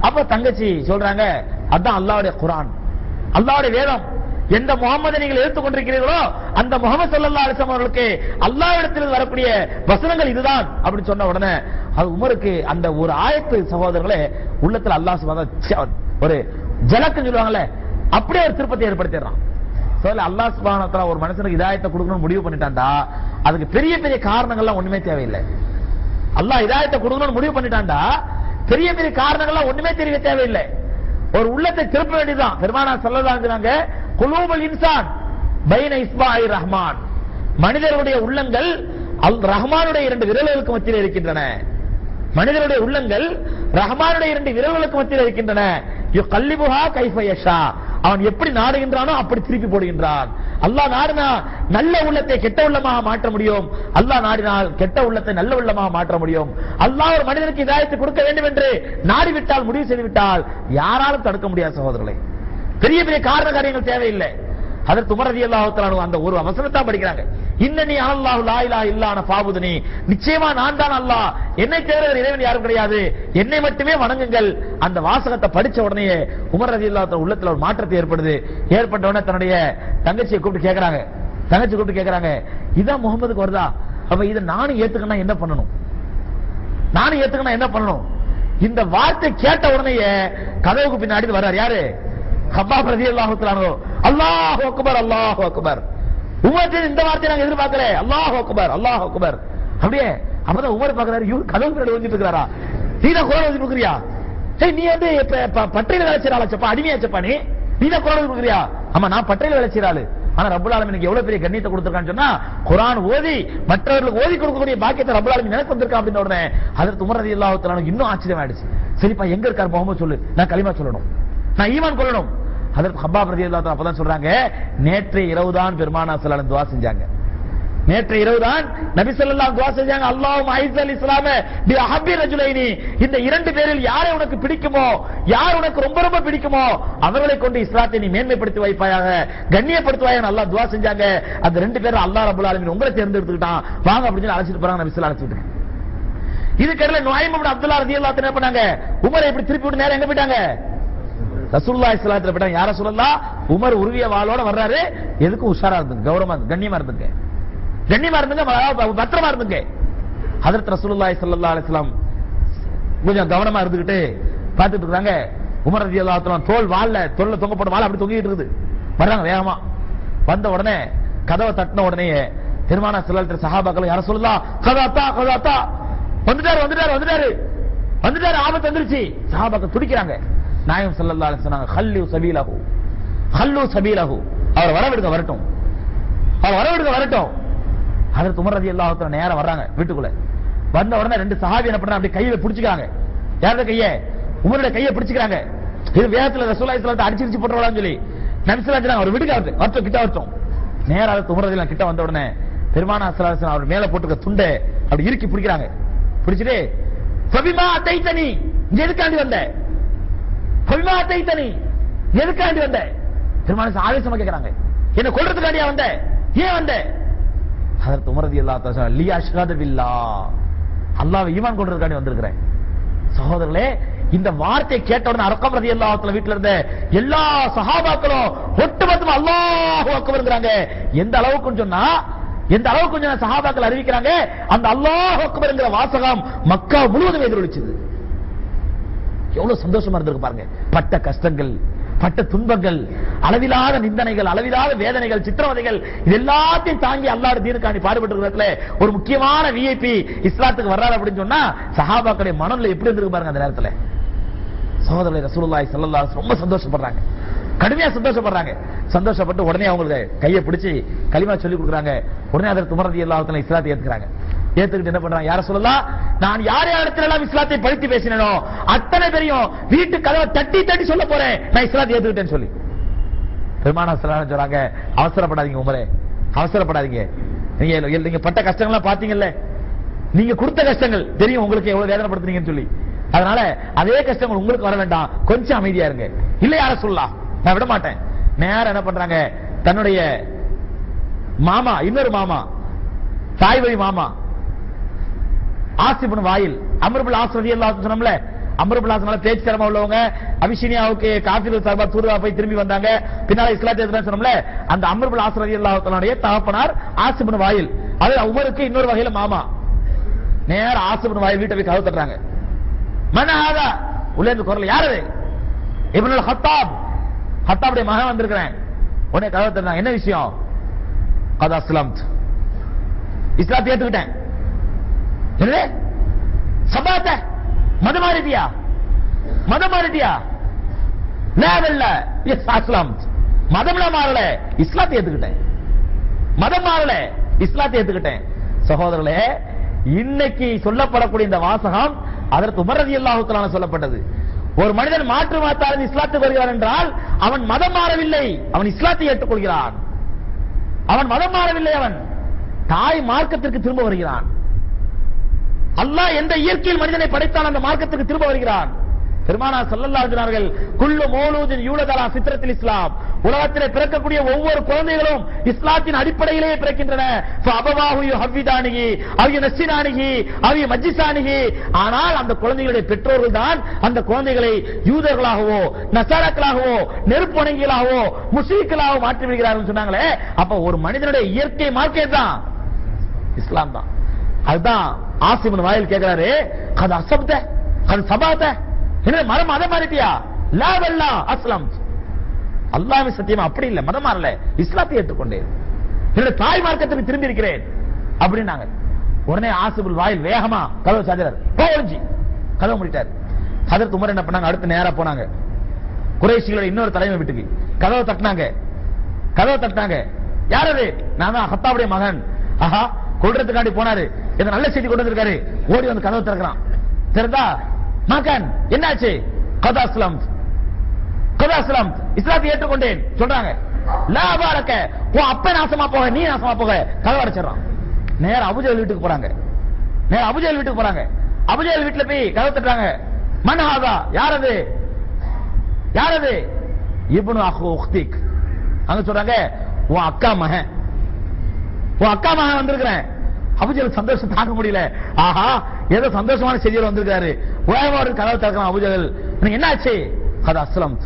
அப்ப தங்கச்சி சொல்றாங்க அதான் அல்லாஹ்வுடைய குர்ஆன் அல்லாஹ்வுடைய வேதம் எந்த முகமது நீங்கள் எடுத்துக் கொண்டிருக்கிறீர்களோ அந்த முகமது ஸல்லல்லாஹு அலைஹி வஸல்லம் அவர்களுக்கு அல்லாஹ்விடத்தில் வரக்கூடிய வசனங்கள் இதுதான் அப்படின்னு சொன்ன உடனே அது உமருக்கு அந்த ஒரு ஆயத்து சகோதரர்களே உள்ளத்துல அல்லாஹ் சுப்ஹானஹு வ தஆலா ஒரு ஜலக்குன்னு சொல்லுவாங்கல்ல அப்படியே ஒரு திருப்பத்தை ஏற்படுத்திடுறான் சொல்ல அல்லாஹ் சுப்ஹானஹு வ தஆலா ஒரு மனுஷனுக்கு இதாயத்தை கொடுக்கணும்னு முடிவு பண்ணிட்டான்டா அதுக்கு பெரிய பெரிய காரணங்கள்லாம் ஒண்ணுமே தேவையில்லை அல்லாஹ் இதாயத்தை கொடுக்கணும்னு முடிவு பண்ணிட்டான்டா பெரிய பெரிய காரணங்கள்லாம் ஒண்ணுமே தெரிய தேவையில்லை ஒரு உள்ளத்தை திருப்ப வேண்டியதுதான் பெருமானா சொல்லலாங்கிறாங்க குலூபல் இன்சான் பைன இஸ்மாயில் ரஹ்மான் மனிதருடைய உள்ளங்கள் அல் ரஹ்மானுடைய இரண்டு விரல்களுக்கு மத்தியில் இருக்கின்றன மனிதருடைய உள்ளங்கள் ரஹ்மானுடைய இரண்டு விரல்களுக்கு மத்தியில் இருக்கின்றன கல்லிபுகா கைஃபயஷா அவன் எப்படி நாடுகின்றானோ அப்படி திருப்பி போடுகின்றான் அல்லாஹ் நாடினா நல்ல உள்ளத்தை கெட்ட உள்ளமாக மாற்ற முடியும் அல்லாஹ் நாடினால் கெட்ட உள்ளத்தை நல்ல உள்ளமாக மாற்ற முடியும் அல்லாஹ் ஒரு மனிதனுக்கு இதாயத்தை கொடுக்க வேண்டும் என்று நாடிவிட்டால் முடிவு செய்து விட்டால் யாராலும் தடுக்க முடியாது சகோதரர்களே பெரிய பெரிய காரண காரியங்கள் தேவையில்லை அதற்கு உமரதி அல்லாஹு அந்த ஒரு அவசரத்தான் படிக்கிறாங்க இன்னனி அல்லாஹ் லா இலாஹ இல்லான பாபுதனி நிச்சயமா நான் தான் அல்லாஹ் என்னை தவிர வேறு இறைவன் யாரும் கிடையாது என்னை மட்டுமே வணங்குங்கள் அந்த வாசகத்தை படிச்ச உடனே உமர் ரதி அல்லாஹ் உள்ளத்துல ஒரு மாற்றத்தை ஏற்படுது ஏற்பட்ட உடனே தன்னுடைய தங்கச்சியை கூப்பிட்டு கேக்குறாங்க தங்கச்சி கூப்பிட்டு கேக்குறாங்க இதான் முகமதுக்கு வருதா அப்ப இதை நானும் ஏத்துக்கணும் என்ன பண்ணணும் நானும் ஏத்துக்கணும் என்ன பண்ணணும் இந்த வார்த்தை கேட்ட உடனே கதவுக்கு பின்னாடி வர்றார் யாரு ஹப்பாப் ரதி அல்லாஹு அல்லாஹ் அக்பர் அல்லாஹ் அக்பர் உமர் இந்த வார்த்தையை நாங்க எதிர்பார்க்கல அல்லாஹ் அக்பர் அல்லாஹ் அக்பர் அப்படியே அப்பதான் உமர் பாக்குறாரு இவரு கதவு பின்னாடி ஒழிஞ்சிட்டு இருக்கிறாரா நீ தான் குரல் வச்சு கொடுக்குறியா சரி நீ வந்து இப்ப ப- பட்டையில வேலை செய்யறாளா சப்பா அடிமையாச்சப்பா நீ நீ தான் குரல் கொடுக்குறியா ஆமா நான் பட்டையில வேலை செய்யறாளு ஆனா ரப்புல் ஆலமீனுக்கு எவ்வளவு பெரிய கண்ணியத்தை கொடுத்திருக்கான்னு சொன்னா குர்ஆன் ஓதி மற்றவர்களுக்கு ஓதி கொடுக்கக்கூடிய பாக்கியத்தை ரப்புல் ஆலமீன் எனக்கு வந்திருக்கான் அப்படின்னு உடனே அதற்கு உமர் ரலியல்லாஹு தஆலா இன்னும் ஆச்சரியம் ஆயிடுச்சு சரிப்பா எங்க இருக்கார் முகமது சொல்லு நான் கலிமா சொல்லணும் நான் ஈமான் கொள்ளணும் அதற்கு ஹப்பாப் ரலியல்லாஹு தஆலா அப்பதான் சொல்றாங்க நேற்று இரவுதான் பெருமானா ஸல்லல்லாஹு துவா செஞ்சாங்க நேற்று இரவுதான் நபி ஸல்லல்லாஹு துவா செஞ்சாங்க அல்லாஹும் ஐஸல் இஸ்லாம பி அஹப்பி ரஜுலைனி இந்த இரண்டு பேரில் யாரை உனக்கு பிடிக்குமோ யார் உனக்கு ரொம்ப ரொம்ப பிடிக்குமோ அவர்களை கொண்டு இஸ்லாத்தை நீ மேன்மைப்படுத்தி வைப்பாயாக கண்ணியப்படுத்துவாயாக அல்லாஹ் துவா செஞ்சாங்க அந்த ரெண்டு பேரும் அல்லாஹ் ரப்பல் ஆலமீன் உங்களை தேர்ந்தெடுத்துக்கிட்டான் வாங்க அப்படின்னு சொல்லி அழைச்சிட்டு போறாங்க நபி ஸல்லல்லாஹு அழைச்சிட்டு இதுக்கடல நுழைம் அப்துல்லா ரதியல்லாஹு என்ன பண்ணாங்க உமரை இப்படி திருப்பி விட்டு நேரம் எங்க போயிட்டாங்க ரசூலுல்லாஹி ஸல்லல்லாஹு அலைஹி வஸல்லம் யார சொல்லலாம் உமர் உருவிய வாளோட வர்றாரு எதுக்கும் உஷாரா இருந்துங்க கௌரவமா இருந்துங்க, கண்ணியமா இருந்துங்க கண்ணியமா இருந்துங்க ப- பத்திரமா இருந்துங்க ஹதரத் ரசூலுல்லாஹி ஸல்லல்லாஹு அலைஹி வஸல்லம் கொஞ்சம் கவனமா இருந்துகிட்டு பார்த்துட்டு இருக்காங்க உமர் ரலியல்லாஹு அன்ஹு தோல் வால்ல தோல்ல தொங்க போட்ட வாள் அப்படி தொங்கிட்டு இருக்குது வர்றாங்க வேகமா வந்த உடனே கதவை தட்டின உடனே பெருமானா ஸல்லல்லாஹு சஹாபாக்கள் யார சொல்லலாம் கதாத்தா கதாத்தா வந்துட்டாரு வந்துட்டாரு வந்துட்டாரு வந்துட்டாரு ஆபத்து வந்துருச்சு சஹாபாக்கள் துடிக்கிறாங்க நாயம் ஸல்லல்லாஹு அலைஹி சொன்னாங்க ஹல்லு சபீலஹு ஹல்லு சபீலஹு அவர் வரவிடுங்க வரட்டும் அவர் வரவிடுங்க வரட்டும் அதற்கு உமர் ரதி அல்லாஹ் நேரா வர்றாங்க வீட்டுக்குள்ள வந்த உடனே ரெண்டு சஹாபி என்ன பண்றாங்க அப்படி கையில பிடிச்சுக்காங்க யாரோட கைய உமரோட கையை பிடிச்சுக்கிறாங்க இது வேகத்துல ரசூலுல்லாஹி ஸல்லல்லாஹு அடிச்சு அடிச்சு போட்டுறலாம்னு சொல்லி நபிசுல்லா சொன்னாங்க அவர் விடுங்க அவரு வரட்டும் கிட்ட வரட்டும் நேரா அதற்கு உமர் ரதி கிட்ட வந்த உடனே பெருமானா ஸல்லல்லாஹு அலைஹி அவர் மேல போட்டுக்க துண்டை அப்படி இறுக்கி பிடிக்கிறாங்க பிடிச்சிட்டு ஃபபிமா தைத்தனி இங்க எதுக்காண்டி வந்த ஃபபிமா தைத்தனி எதுக்காண்டி வந்த பெருமானா ஆவேசமா கேக்குறாங்க என்ன கொல்றதுக்காண்டியா வந்த ஏன் வந்த ஹதரத் உமர் ரலியல்லாஹு தஆலா லி அஷ்ஹது பில்லாஹ் அல்லாஹ்வை ஈமான் கொள்றதுக்காண்டி வந்திருக்கிறேன் சகோதரர்களே இந்த வார்த்தை கேட்ட உடனே அரக்கம் ரலியல்லாஹு தஆலா வீட்ல இருந்த எல்லா சஹாபாக்களும் ஒட்டுமொத்தமா அல்லாஹு அக்பர்ங்கறாங்க எந்த அளவுக்குன்னு சொன்னா எந்த அளவுக்கு சொன்னா சஹாபாக்கள் அறிவிக்கிறாங்க அந்த அல்லாஹ் அக்பர்ங்கிற வாசகம் மக்கா முழுவதும் எதிரொலிச்சது எவ்வளவு சந்தோஷமா இருந்திருக்கு பாருங்க பட்ட கஷ்டங்கள் பட்ட துன்பங்கள் அளவிலாத நிந்தனைகள் அளவிலாத வேதனைகள் சித்திரவதைகள் இது எல்லாத்தையும் தாங்கி அல்லாஹ் தீனுக்காண்டி பாடுபட்டு இருக்கிறதுல ஒரு முக்கியமான விஐபி இஸ்லாத்துக்கு வர்றாரு அப்படின்னு சொன்னா சஹாபாக்களுடைய மனம்ல எப்படி இருந்திருக்கு பாருங்க அந்த நேரத்துல சகோதரர் ரசூலுல்லாஹி ஸல்லல்லாஹு அலைஹி வஸல்லம் ரொம்ப சந்தோஷப்படுறாங்க கடுமையா சந்தோஷப்படுறாங்க சந்தோஷப்பட்டு உடனே அவங்களுக்கு கையை பிடிச்சு களிமா சொல்லி கொடுக்குறாங்க உடனே அதற்கு உமர் ரலியல்லாஹு தஆலா இஸ்லாத்தை ஏத்துக்கிறாங்க ஏத்துக்கிட்டு என்ன பண்றாங்க யார சொல்லலாம் நான் யார் யாரிடத்துல எல்லாம் இஸ்லாத்தை பழித்து பேசினோ அத்தனை பேரையும் வீட்டு கதவை தட்டி தட்டி சொல்ல போறேன் நான் இஸ்லாத்தை ஏத்துக்கிட்டேன்னு சொல்லி பெருமானா ஸல்லல்லாஹு சொல்றாங்க அவசரப்படாதீங்க உமரே அவசரப்படாதீங்க நீங்க நீங்க பட்ட கஷ்டங்கள்லாம் பாத்தீங்கல்ல நீங்க கொடுத்த கஷ்டங்கள் தெரியும் உங்களுக்கு எவ்வளவு வேதனைப்படுத்துறீங்கன்னு சொல்லி அதனால அதே கஷ்டங்கள் உங்களுக்கு வர வேண்டாம் கொஞ்சம் அமைதியா இருங்க இல்ல யார சொல்லலாம் நான் விட மாட்டேன் நேரம் என்ன பண்றாங்க தன்னுடைய மாமா இன்னொரு மாமா தாய் வழி மாமா ஆசிபன் வாயில் அமர்புல் ஆசிரதி எல்லாம் சொன்னோம்ல அமர்புலாசனால பேச்சு திறமை உள்ளவங்க அபிஷினியாவுக்கு காபிர்கள் சார்பா தூதுவா போய் திரும்பி வந்தாங்க பின்னால இஸ்லாத்தை எதிர்த்து சொன்னோம்ல அந்த அமர்புல் ஆசிரியர் அல்லாஹனுடைய தகப்பனார் ஆசிபின் வாயில் அது உமருக்கு இன்னொரு வகையில மாமா நேர ஆசிபின் வாயில் வீட்டை போய் கதவு தட்டுறாங்க மனஹாதா உள்ள இருந்து குரல் யார் அது இப்னுல் ஹத்தாப் ஹத்தாபுடைய மகன் வந்திருக்கிறேன் உடனே கதவு தட்டுறாங்க என்ன விஷயம் அது அஸ்லாம் இஸ்லாத்தை ஏத்துக்கிட்டேன் என்னது சபாத்த மதம் மாறிட்டியா மதம் மாறிட்டியா லேவல்ல எஸ் அஸ்லாம் மதம்ல மாறல இஸ்லாத்தை ஏத்துக்கிட்டேன் மதம் மாறல இஸ்லாத்தை ஏத்துக்கிட்டேன் சகோதரர்களே இன்னைக்கு சொல்லப்படக்கூடிய இந்த வாசகம் அதற்கு உமரதி அல்லாஹுத்தலான சொல்லப்பட்டது ஒரு மனிதன் மாற்று மாத்தாளன் இஸ்லாத்துக்கு வருகிறான் என்றால் அவன் மதம் மாறவில்லை அவன் இஸ்லாத்தை ஏற்றுக்கொள்கிறான் அவன் மதம் மாறவில்லை அவன் தாய் மார்க்கத்திற்கு திரும்ப வருகிறான் அல்லாஹ் எந்த இயற்கையில் மனிதனை படைத்தான் அந்த மார்க்கத்திற்கு திரும்ப வருகிறான் பெருமானா ஸல்லல்லாஹு அலைஹி அவர்கள் குல்லு மௌலூதின் யூலதலா ஃபித்ரத்தில் இஸ்லாம் உலகத்திலே பிறக்கக்கூடிய ஒவ்வொரு குழந்தைகளும் இஸ்லாத்தின் அடிப்படையிலேயே பிறக்கின்றன ஃபஅபவாஹு யுஹவ்விதானிஹி அவ் யுனஸ்ஸினானிஹி அவ் யுமஜ்ஜிசானிஹி ஆனால் அந்த குழந்தைகளுடைய பெற்றோர்கள் தான் அந்த குழந்தைகளை யூதர்களாகவோ நசாராக்களாகவோ நெருப்பு வணங்கிகளாகவோ முஸ்லிம்களாகவோ மாற்றி விடுகிறார்கள் சொன்னாங்களே அப்ப ஒரு மனிதனுடைய இயற்கை மார்க்கெட் தான் இஸ்லாம் தான் அதுதான் ஆசிமன் வாயில் கேட்கிறாரு அது அசப்த அது சபாத்த என்ன மரம் மதம் மாறிட்டியா லா வல்லா அஸ்லாம் அல்லாஹ்வே சத்தியமா அப்படி இல்ல மதம் மாறல இஸ்லாத்தை ஏற்றுக்கொண்டேன் என்னுடைய தாய் மார்க்கத்துக்கு திரும்பி இருக்கிறேன் அப்படின்னாங்க உடனே ஆசிபுல் வாயில் வேகமா கதவு சாஜரார் போஞ்சி கதவு முடிட்டார் ஹதரத் உமர் என்ன பண்ணாங்க அடுத்து நேரா போனாங்க குறைஷிகளோட இன்னொரு தலைமை வீட்டுக்கு கதவை தட்டினாங்க கதவை தட்டினாங்க யார் அது நான் தான் ஹத்தாவுடைய மகன் ஆஹா கொள்றதுக்காண்டி போனாரு இந்த நல்ல செய்தி கொண்டு வந்திருக்காரு ஓடி வந்து கதவை திறக்கிறான் திறந்தா மகன் என்னாச்சு கதா அஸ்லாம் கதா அஸ்லாம் இஸ்லாத்தை ஏற்றுக்கொண்டேன் சொல்றாங்க லா பாரக்க உன் அப்ப நாசமா போக நீ நாசமா போக கதவை அடைச்சிடறான் நேர அபுஜல் வீட்டுக்கு போறாங்க நேர அபுஜல் வீட்டுக்கு போறாங்க அபுஜல் வீட்டுல போய் கதவை தட்டுறாங்க மன்ஹாதா யார் அது யார் அது இப்னு அஹு உக்திக் அங்க சொல்றாங்க உன் அக்கா மகன் உன் அக்கா மகன் வந்திருக்கிறேன் அபுஜல் சந்தோஷம் தாங்க முடியல ஆஹா ஏதோ சந்தோஷமான செய்தியில் வந்திருக்காரு வேகமா ஒரு கதவை திறக்கலாம் அபுஜகல் எனக்கு என்ன ஆச்சு அது அஸ்லாம்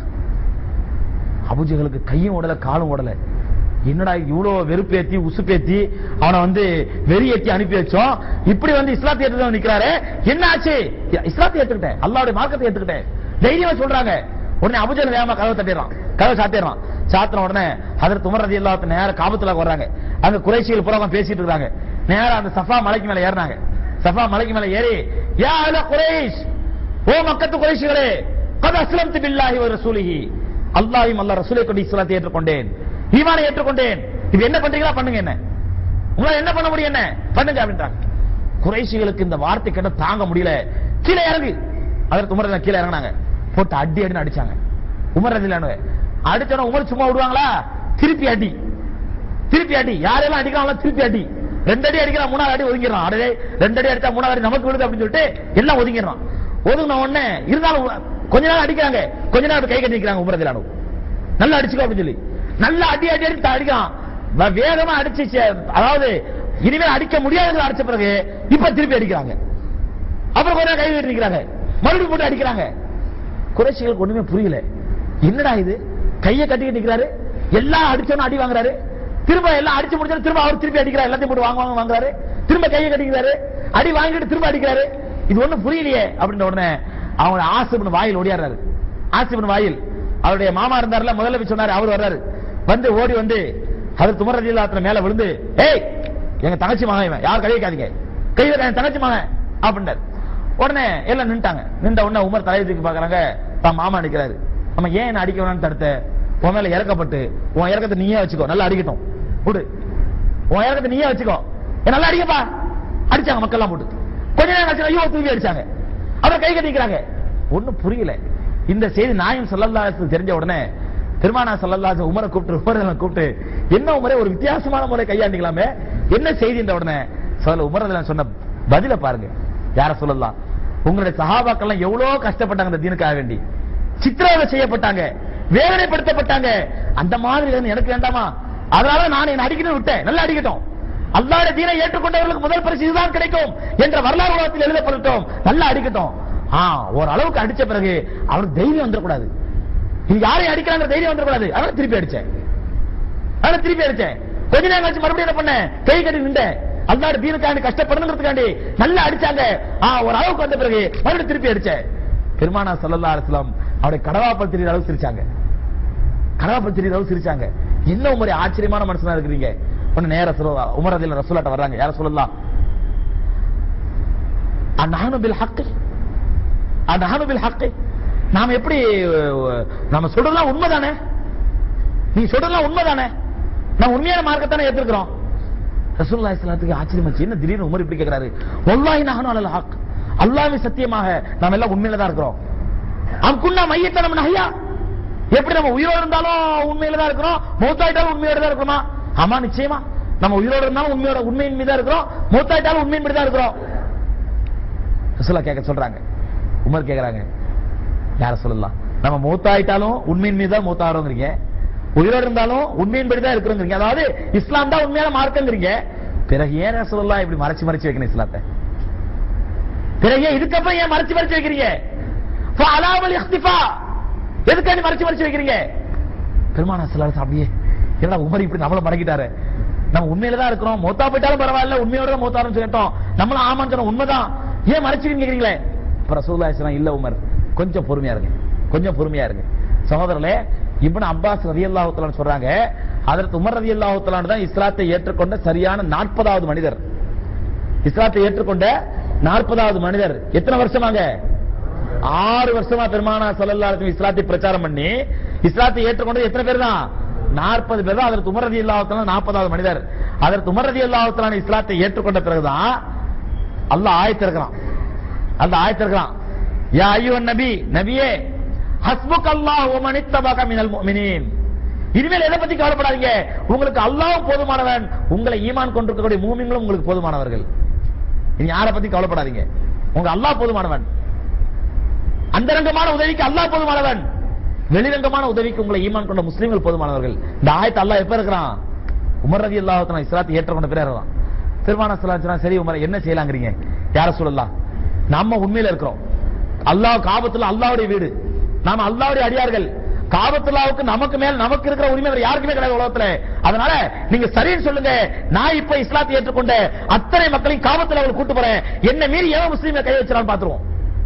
அபுஜகளுக்கு கையும் உடல காலும் உடல என்னடா இவ்வளவு வெறுப்பேத்தி உசுப்பேத்தி அவனை வந்து வெறியேத்தி அனுப்பி வச்சோம் இப்படி வந்து இஸ்லாத்தை ஏற்றுதான் நிக்கிறாரு என்ன ஆச்சு இஸ்லாத்தை ஏத்துக்கிட்டேன் அல்லாவுடைய மார்க்கத்தை ஏத்துக்கிட்டேன் தைரியமா சொல்றாங்க உடனே அபுஜல் வேகமா கதவை தட்டிடுறான் கதவை சாத்திடுறான் சாத்தின உடனே அதற்கு உமர் ரதி அல்லாத்த நேர காபத்துல வர்றாங்க அங்க குறைச்சிகள் பூரா பேசிட்டு இருக்காங்க நேரா அந்த சஃபா மலைக்கு மேல ஏறினாங்க சஃபா மலைக்கு மேல ஏறி யா அல குறைஷ் ஓ மக்கத்து குறைஷிகளே கத அஸ்லம்து பில்லாஹி வ ரசூலிஹி அல்லாஹ்வையும் அல்லாஹ் ரசூலை கொண்டு இஸ்லாத்தை ஏற்றுக்கொண்டேன் ஈமானை ஏற்றுக்கொண்டேன் இது என்ன பண்றீங்களா பண்ணுங்க என்ன உங்களால என்ன பண்ண முடியும் என்ன பண்ணுங்க அப்படின்றாங்க குறைஷிகளுக்கு இந்த வார்த்தை கேட்ட தாங்க முடியல கீழே இறங்கு அதற்கு உமர் ரலியல்லாஹு கீழே இறங்குனாங்க போட்டு அடி அடின்னு அடிச்சாங்க உமர் ரலியல்லாஹு அடிச்சோன்னா உமர் சும்மா விடுவாங்களா திருப்பி அடி திருப்பி அடி யாரெல்லாம் அடிக்கிறாங்களோ திருப்பி அடி ரெண்டு அடி அடிக்கிறான் மூணாவது அடி ஒதுங்கிடுறான் அடே ரெண்டு அடி அடிச்சா மூணாவது அடி நமக்கு விடுது அப்படின்னு சொல்லிட்டு எல்லாம் ஒதுங்கிடுறான் ஒதுங்கின உடனே இருந்தாலும் கொஞ்ச நாள் அடிக்கிறாங்க கொஞ்ச நாள் கை கட்டி நிக்கிறாங்க உமரதிலானு நல்லா அடிச்சுக்கோ அப்படின்னு சொல்லி நல்லா அடி அடி அடி அடிக்கிறான் வ- வேகமா அடிச்சு சே- அதாவது இனிமேல் அடிக்க முடியாதுங்கிற அடிச்ச பிறகு இப்ப திருப்பி அடிக்கிறாங்க அப்புறம் கொஞ்ச நேரம் கை கட்டி நிக்கிறாங்க மறுபடியும் போட்டு அடிக்கிறாங்க குறைச்சிகளுக்கு ஒண்ணுமே புரியல என்னடா இது கையை கட்டிக்கிட்டு நிக்கிறாரு எல்லாம் அடிச்சோன்னு அடி வாங்குறாரு திரும்ப எல்லாம் அடிச்சு முடிச்சா திரும்ப அவர் திருப்பி அடிக்கிறார் எல்லாத்தையும் போட்டு வாங்க வாங்க வாங்குறாரு திரும்ப கையை கட்டிக்கிறாரு அடி வாங்கிட்டு திரும்ப அடிக்கிறாரு இது ஒண்ணும் புரியலையே அப்படின்ற உடனே அவங்க ஆசிபன் வாயில் ஓடியாடுறாரு ஆசிபன் வாயில் அவருடைய மாமா இருந்தார்ல முதல்ல போய் சொன்னாரு அவர் வர்றாரு வந்து ஓடி வந்து அவர் துமரதில்லாத்துல மேல விழுந்து ஏய் எங்க தங்கச்சி மகன் இவன் யார் கை வைக்காதீங்க கை வைக்க என் தங்கச்சி மகன் அப்படின்றாரு உடனே எல்லாம் நின்ட்டாங்க நின்ற உடனே உமர் தலையை தூக்கி பாக்குறாங்க தான் மாமா அடிக்கிறாரு நம்ம ஏன் என்ன அடிக்க வேணாம்னு தடுத்த உன் மேல இறக்கப்பட்டு உன் இறக்கத்தை நீயே வச்சுக்கோ நல்லா அடிக்கட்டும் விடு உன் இறக்கத்தை நீயே வச்சுக்கோ ஏன் நல்லா அடிக்கப்பா அடிச்சாங்க மக்கள் எல்லாம் போட்டு கொஞ்ச நேரம் கழிச்சு ஐயோ தூக்கி அடிச்சாங்க அப்புறம் கை கட்டிக்கிறாங்க ஒண்ணும் புரியல இந்த செய்தி நாயம் சல்லல்லா தெரிஞ்ச உடனே பெருமானா சல்லல்லா உமரை கூப்பிட்டு உமரை கூப்பிட்டு என்ன உமரே ஒரு வித்தியாசமான முறை கையாண்டிக்கலாமே என்ன செய்தின்ற உடனே சொல்ல உமரதுல சொன்ன பதில பாருங்க யார சொல்லலாம் உங்களுடைய சஹாபாக்கள்லாம் எவ்வளவு கஷ்டப்பட்டாங்க இந்த தீனுக்காக வேண்டி சித்திரவதை செய்யப்பட்டாங்க வேதனைப்படுத்தப்பட்டாங்க அந்த மாதிரி இருந்து எனக்கு வேண்டாமா அதனால நான் என்ன அடிக்கணும் விட்டேன் நல்லா அடிக்கட்டும் அல்லாஹ்வுடைய தீனை ஏற்றுக்கொண்டவர்களுக்கு முதல் பரிசு இதுதான் கிடைக்கும் என்ற வரலாறு உலகத்தில் எழுதப்படட்டும் நல்லா அடிக்கட்டும் ஆ ஒரு அளவுக்கு அடிச்ச பிறகு அவருக்கு தைரியம் வந்துடக்கூடாது இது யாரையும் அடிக்கிறாங்க தைரியம் வந்துடக்கூடாது அதனால திருப்பி அடிச்சேன் அதனால திருப்பி அடிச்சேன் கொஞ்ச நேரம் கழிச்சு மறுபடியும் என்ன பண்ணேன் கை கட்டி நின்றேன் அல்லாட தீனுக்காண்டி கஷ்டப்படணுங்கிறதுக்காண்டி நல்லா அடிச்சாங்க ஆ ஒரு அளவுக்கு வந்த பிறகு மறுபடியும் திருப்பி அடிச்சேன் பெருமானா சல்லல்லா அலிஸ்லாம் அவருடைய கடவாப்பல் தெரியுற அளவுக்கு சிரிச்சாங்க கடவாப்பல் தெரியுற அளவுக்கு சிரிச்சாங்க என்ன ஒரு ஆச்சரியமான மனுஷனா இருக்கிறீங்க ஒன்னு நேர சொல்லுவா உமர் அதில் ரசூலாட்ட வர்றாங்க யார சொல்லலாம் அந்நானு பில் ஹக்கு அந்நானு பில் ஹக்கு நாம எப்படி அஹ், நாம சொல்றதெல்லாம் உண்மைதானே நீ சொல்றதெல்லாம் உண்மைதானே நான் உண்மையான மார்க்கத்தானே ஏத்துக்கிறோம் ரசூலுல்லாஹி ஸல்லல்லாஹு ஆச்சரியமாச்சு என்ன திடீர்னு உமர் இப்படி கேக்குறாரு வல்லாஹி நஹனு அலல் ஹக் அல்லாஹ்வே சத்தியமாக நாம எல்லாம் உண்மையில தான் இருக்கிறோம் அம் குன்னா மையத்த நம்ம நஹியா எப்படி நம்ம உயிரோடு இருந்தாலும் உண்மையில தான் இருக்கிறோம் மூத்தாயிட்டாலும் உண்மையோட தான் இருக்கிறோமா ஆமா நிச்சயமா நம்ம உயிரோடு இருந்தாலும் உண்மையோட உண்மையின் மீது தான் இருக்கிறோம் மூத்தாயிட்டாலும் உண்மையின் மீது தான் இருக்கிறோம் ரசூலா கேட்க சொல்றாங்க உமர் கேக்குறாங்க யார சொல்லலாம் நம்ம மூத்தாயிட்டாலும் உண்மையின் மீது தான் மூத்தாகிறோங்கிறீங்க உயிரோடு இருந்தாலும் உண்மையின்படி தான் இருக்கிறோங்கிறீங்க அதாவது இஸ்லாம் தான் உண்மையான மார்க்கங்கிறீங்க பிறகு ஏன் ரசூலுல்லாஹ் இப்படி மறைச்சு மறைச்சு வைக்கணும் இஸ்லாத்தை பிறகு ஏன் இதுக்கப்புறம் ஏன் மறைச்சு மறைச்சு வைக்கிறீங்க ஃபஅலாமல் இஹ்திஃபா எதுக்காண்டி மறைச்சு மறைச்சு வைக்கிறீங்க பெருமானா ஸல்லல்லாஹு அப்படியே என்னடா உமர் இப்படி நம்மள மடக்கிட்டாரு நம்ம உண்மையில தான் இருக்கிறோம் மௌத்தா போயிட்டாலும் பரவாயில்ல உண்மையோட தான் மௌத்தாரும் சொல்லிட்டோம் நம்மளும் ஆமான்னு சொன்னோம் உண்மைதான் ஏன் மறைச்சிருக்கீங்க கேக்குறீங்களே இப்ப ரசூலுல்லாஹி ஸல்லல்லாஹு இல்ல உமர் கொஞ்சம் பொறுமையா இருங்க கொஞ்சம் பொறுமையா இருங்க சகோதரர்களே இப்னு அப்பாஸ் ரலியல்லாஹு தஆலா சொல்றாங்க ஹஜரத் உமர் ரலியல்லாஹு தஆலா தான் இஸ்லாத்தை ஏற்றுக்கொண்ட சரியான 40வது மனிதர் இஸ்லாத்தை ஏற்றுக்கொண்ட 40வது மனிதர் எத்தனை வருஷமாங்க ஆறு வருஷமா பெருமானா ஸல்லல்லாஹு அலைஹி வஸல்லம் இஸ்லாத்தை பிரச்சாரம் பண்ணி இஸ்லாத்தை ஏற்றுக்கொண்டது எத்தனை பேர் தான் 40 பேர் தான் அதற்கு உமர் ரலியல்லாஹு தஆலா 40வது மனிதர் அதற்கு உமர் ரலியல்லாஹு தஆலா இஸ்லாத்தை ஏற்றுக்கொண்ட பிறகுதான் அல்லாஹ் ஆயத்திருக்கிறான் அல்லாஹ் ஆயத்திருக்கிறான் யா ஐயுவன் நபி நபியே ஹஸ்புக் அல்லாஹ் வமன் இத்தபக மினல் முஃமினீன் இனிமேல் எதை பத்தி கவலைப்படாதீங்க உங்களுக்கு அல்லாஹ் போதுமானவன் உங்களை ஈமான் கொண்டிருக்கக்கூடிய மூமின்களும் உங்களுக்கு போதுமானவர்கள் இனி யாரை பத்தி கவலைப்படாதீங்க உங்க அல்லாஹ் போதுமானவன் அந்தரங்கமான உதவிக்கு அல்லாஹ் போதுமானவன் வெளிரங்கமான உதவிக்கு உங்களை ஈமான் கொண்ட முஸ்லீம்கள் போதுமானவர்கள் இந்த ஆயத்தை அல்லாஹ் எப்ப இருக்கிறான் உமர் ரதி அல்லாஹ் இஸ்லாத்தை ஏற்றுக்கொண்ட பிறகு தான் பெருமான சொல்லாச்சுனா சரி உமர் என்ன செய்யலாங்கிறீங்க யார சொல்லலாம் நம்ம உண்மையில இருக்கிறோம் அல்லாஹ் காபத்துல அல்லாஹ்வுடைய வீடு நாம அல்லாஹ்வுடைய அடியார்கள் காபத்துல்லாவுக்கு நமக்கு மேல் நமக்கு இருக்கிற உரிமை வேற யாருக்குமே கிடையாது உலகத்துல அதனால நீங்க சரின்னு சொல்லுங்க நான் இப்ப இஸ்லாத்தை ஏற்றுக்கொண்ட அத்தனை மக்களையும் காபத்துல அவங்களை கூட்டு போறேன் என்ன மீறி எவன் முஸ்லீமை கை வச்சிடான்னு பாத்துருவோம்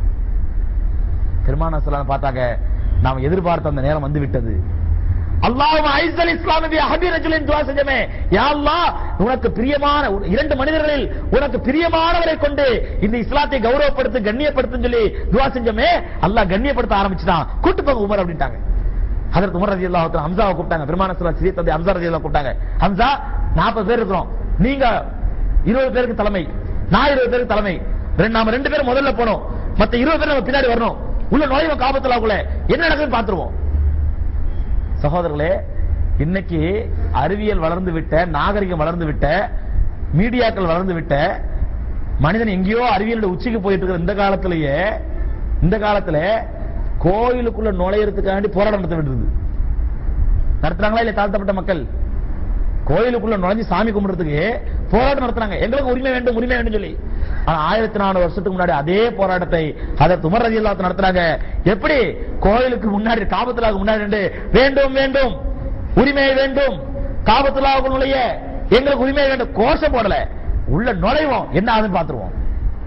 பெருமான சொல்லான்னு பார்த்தாங்க நாம் எதிர்பார்த்த அந்த நேரம் வந்து விட்டது அல்லாஹ் ஐசல் இஸ்லாம் அஹபி ரஜுலின் துவா செஞ்சமே யா அல்லாஹ் உனக்கு பிரியமான ஒரு- இரண்டு மனிதர்களில் உனக்கு பிரியமானவரை கொண்டு இந்த இஸ்லாத்தை கௌரவப்படுத்து கண்ணியப்படுத்துன்னு சொல்லி துவா செஞ்சமே அல்லாஹ் கண்ணியப்படுத்த ஆரம்பிச்சுட்டான் கூட்டு போங்க உமர் அப்படின்ட்டாங்க அதற்கு உமர் ரதி அல்லாஹ் ஹம்சாவை கூப்பிட்டாங்க பெருமான சொல்லா சிறிய தந்தை ஹம்சா ரதி கூப்பிட்டாங்க ஹம்சா நாற்பது பேர் இருக்கிறோம் நீங்க இருபது பேருக்கு தலைமை நான் இருபது பேருக்கு தலைமை ரெண்டு நாம ரெண்டு பேரும் முதல்ல போனோம் மத்த இருபது பேர் நம்ம பின்னாடி வரணும் உள்ள நுழைவோம் காபத்துலாக்குள்ள என்ன நடக்குதுன்னு பாத்துருவோம் சகோதரர்களே இன்னைக்கு அறிவியல் வளர்ந்து விட்ட நாகரிகம் வளர்ந்து விட்ட மீடியாக்கள் வளர்ந்து விட்ட மனிதன் எங்கேயோ அறிவியலோட உச்சிக்கு போயிட்டு இருக்கிற இந்த காலத்திலேயே இந்த காலத்துல கோயிலுக்குள்ள நுழையறதுக்காண்டி போராட்டம் நடத்த வேண்டியது நடத்துறாங்களா இல்ல தாழ்த்தப்பட்ட மக்கள் கோயிலுக்குள்ள நுழைஞ்சு சாமி கும்பிடுறதுக்கு போராட்டம் நடத்துறாங்க எங்களுக்கு உரிமை வேண்டும் உரிமை வேண்டும் சொல்லி ஆனா ஆயிரத்தி நானூறு வருஷத்துக்கு முன்னாடி அதே போராட்டத்தை அதை துமர் ரதி நடத்துறாங்க எப்படி கோயிலுக்கு முன்னாடி காபத்துலாவுக்கு முன்னாடி நின்று, வேண்டும் வேண்டும் உரிமை வேண்டும் காபத்துலாவுக்கு நுழைய எங்களுக்கு உரிமை வேண்டும் கோஷம் போடல உள்ள நுழைவோம் என்ன ஆகுதுன்னு பாத்துருவோம்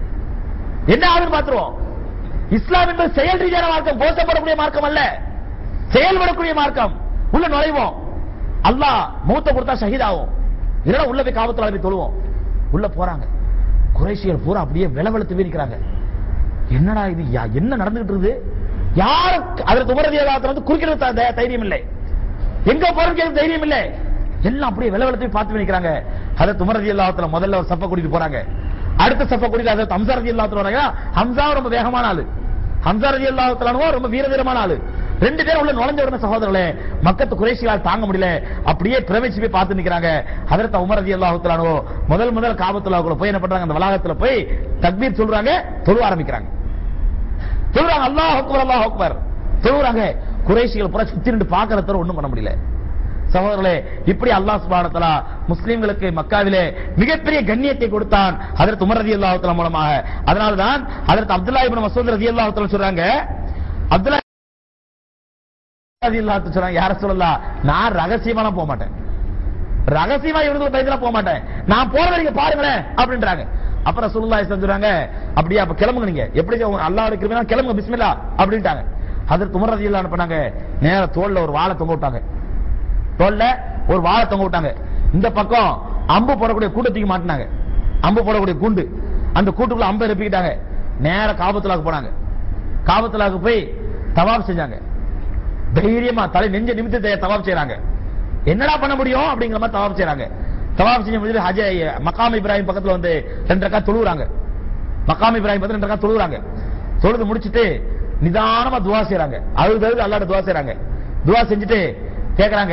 என்ன ஆகுதுன்னு பாத்துருவோம் இஸ்லாம் என்பது செயல் ரீதியான மார்க்கம் கோஷப்படக்கூடிய மார்க்கம் அல்ல செயல்படக்கூடிய மார்க்கம் உள்ள நுழைவோம் அல்லாஹ் மூத்த கொடுத்தா ஷஹீதாகும் இல்லைன்னா உள்ள போய் காவத்துல போய் தொழுவோம் உள்ள போறாங்க குறைஷியல் பூரா அப்படியே விளவெழுத்து வீணிக்கிறாங்க என்னடா இது யா- என்ன நடந்துகிட்டு இருக்குது யாருக்கு அதற்கு உமரதியாளத்தில் வந்து குறுக்கிறது த- த- தைரியம் இல்லை எங்க போறதுக்கு எனக்கு தைரியம் இல்லை எல்லாம் அப்படியே விளவெழுத்து பார்த்து நிக்கிறாங்க அதற்கு உமரதி அல்லாத்துல முதல்ல ஒரு சப்ப கூட்டிட்டு போறாங்க அடுத்த சப்ப கூட்டிட்டு அதற்கு ஹம்சா ரதி அல்லாத்துல வராங்க ஹம்சா ரொம்ப வேகமான ஆளு ஹம்சா ரதி அல்லாத்தலானவோ ரொம்ப வீரதீரமான ஆளு ரெண்டு பேரும் உள்ள நுழைஞ்ச உடனே சகோதரர்களே மக்கத்து குறைசிகளால் தாங்க முடியல அப்படியே பிரமிச்சு போய் பார்த்து நிக்கிறாங்க அதற்கு உமர் ரதி அல்லாஹுத்தலானோ முதல் முதல் காபத்துல்லாவுக்குள்ள போய் என்ன பண்றாங்க அந்த வளாகத்துல போய் தக்பீர் சொல்றாங்க தொழுவ ஆரம்பிக்கிறாங்க சொல்றாங்க அல்லாஹ் அக்பர் அல்லாஹ் அக்பர் சொல்றாங்க குறைஷிகள் பூரா சுத்தி நின்று பாக்குற தவிர ஒண்ணும் பண்ண முடியல சகோதரர்களே இப்படி அல்லாஹ் சுப்ஹானஹு வ தஆலா முஸ்லிம்களுக்கு மக்காவிலே மிகப்பெரிய கண்ணியத்தை கொடுத்தான் ஹஜரத் உமர் ரலியல்லாஹு தஆலா மூலமாக அதனால்தான் ஹஜரத் அப்துல்லாஹ் இப்னு மஸ்ஊத் ரலியல்லாஹு தஆலா சொல்றாங்க அப்துல்லாஹ் ரலியல்லாஹு தஆலா சொல்றாங்க யார சொல்லலாம் நான் ரகசியமாலாம் போக மாட்டேன் ரகசியமா இவங்களுக்கு பயத்துல போக மாட்டேன் நான் போற வரைக்கும் பாருங்களேன் அப்படின்றாங்க அப்புறம் ரசூலுல்லாஹி சொல்றாங்க அப்படியே அப்ப கிளம்புங்க நீங்க எப்படி அல்லாஹ்வுடைய கிருபையா கிளம்புங்க பிஸ்மில்லா அப்படின்ட்டாங்க ஹஜரத் உமர் ரலியல்லாஹு அன்ஹு பண்ணாங்க நேரா தோள்ல ஒரு வாளை தொங்க விட்டாங்க தோல்ல ஒரு வாழை தொங்க விட்டாங்க இந்த பக்கம் அம்பு போடக்கூடிய கூட்டத்துக்கு மாட்டினாங்க அம்பு போடக்கூடிய கூண்டு அந்த கூட்டுக்குள்ள அம்பை எழுப்பிக்கிட்டாங்க நேர காபத்துலாக்கு போனாங்க காபத்துலாக்கு போய் தவாப் செஞ்சாங்க தைரியமா தலை நெஞ்ச நிமித்தத்தை தவாப் செய்றாங்க என்னடா பண்ண முடியும் அப்படிங்கிற மாதிரி தவாப் செய்றாங்க தவாப் செஞ்ச முடிஞ்சு ஹஜ மக்காம் இப்ராஹிம் பக்கத்துல வந்து ரெண்டு ரக்கா தொழுவுறாங்க மக்காம் இப்ராஹிம் பக்கத்துல ரெண்டு ரக்கா தொழுவுறாங்க தொழுது முடிச்சிட்டு நிதானமா துவா செய்றாங்க அழுது அழுது அல்லாட துவா செய்றாங்க துவா செஞ்சுட்டு கேக்குறாங்க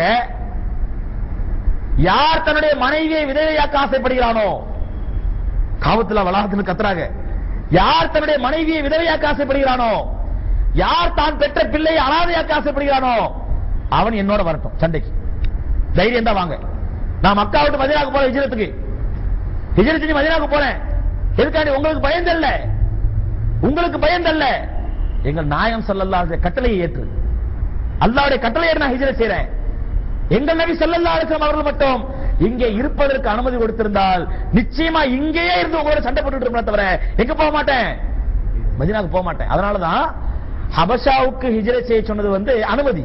யார் தன்னுடைய மனைவியை விதவையாக்க ஆசைப்படுகிறானோ காவத்துல வளாகத்தில் கத்துறாங்க யார் தன்னுடைய மனைவியை விதவையாக்க ஆசைப்படுகிறானோ யார் தான் பெற்ற பிள்ளையை அனாதையாக்க ஆசைப்படுகிறானோ அவன் என்னோட வரட்டும் சண்டைக்கு தைரியம் தான் வாங்க நான் மக்கா விட்டு மதினாவுக்கு போறேன் ஹிஜ்ரத்துக்கு ஹிஜ்ரத் செஞ்சு மதினாவுக்கு போறேன் எதுக்காண்டி உங்களுக்கு பயம் தெரியல உங்களுக்கு பயம் தெரியல எங்கள் நாயம் ஸல்லல்லாஹு அலைஹி கட்டளையை ஏற்று அல்லாஹ்வுடைய கட்டளையை நான் ஹிஜ்ரத் செய்றேன் எங்கள் நபி ஸல்லல்லாஹு அலைஹி வஸல்லம் அவர்கள் மட்டும் இங்கே இருப்பதற்கு அனுமதி கொடுத்திருந்தால் நிச்சயமா இங்கேயே இருந்து உங்களோட சண்டை போட்டுட்டு இருப்பேன் தவிர எங்க போக மாட்டேன் மதீனாவுக்கு போக மாட்டேன் அதனாலதான் ஹபஷாவுக்கு ஹிஜ்ரத் செய்ய சொன்னது வந்து அனுமதி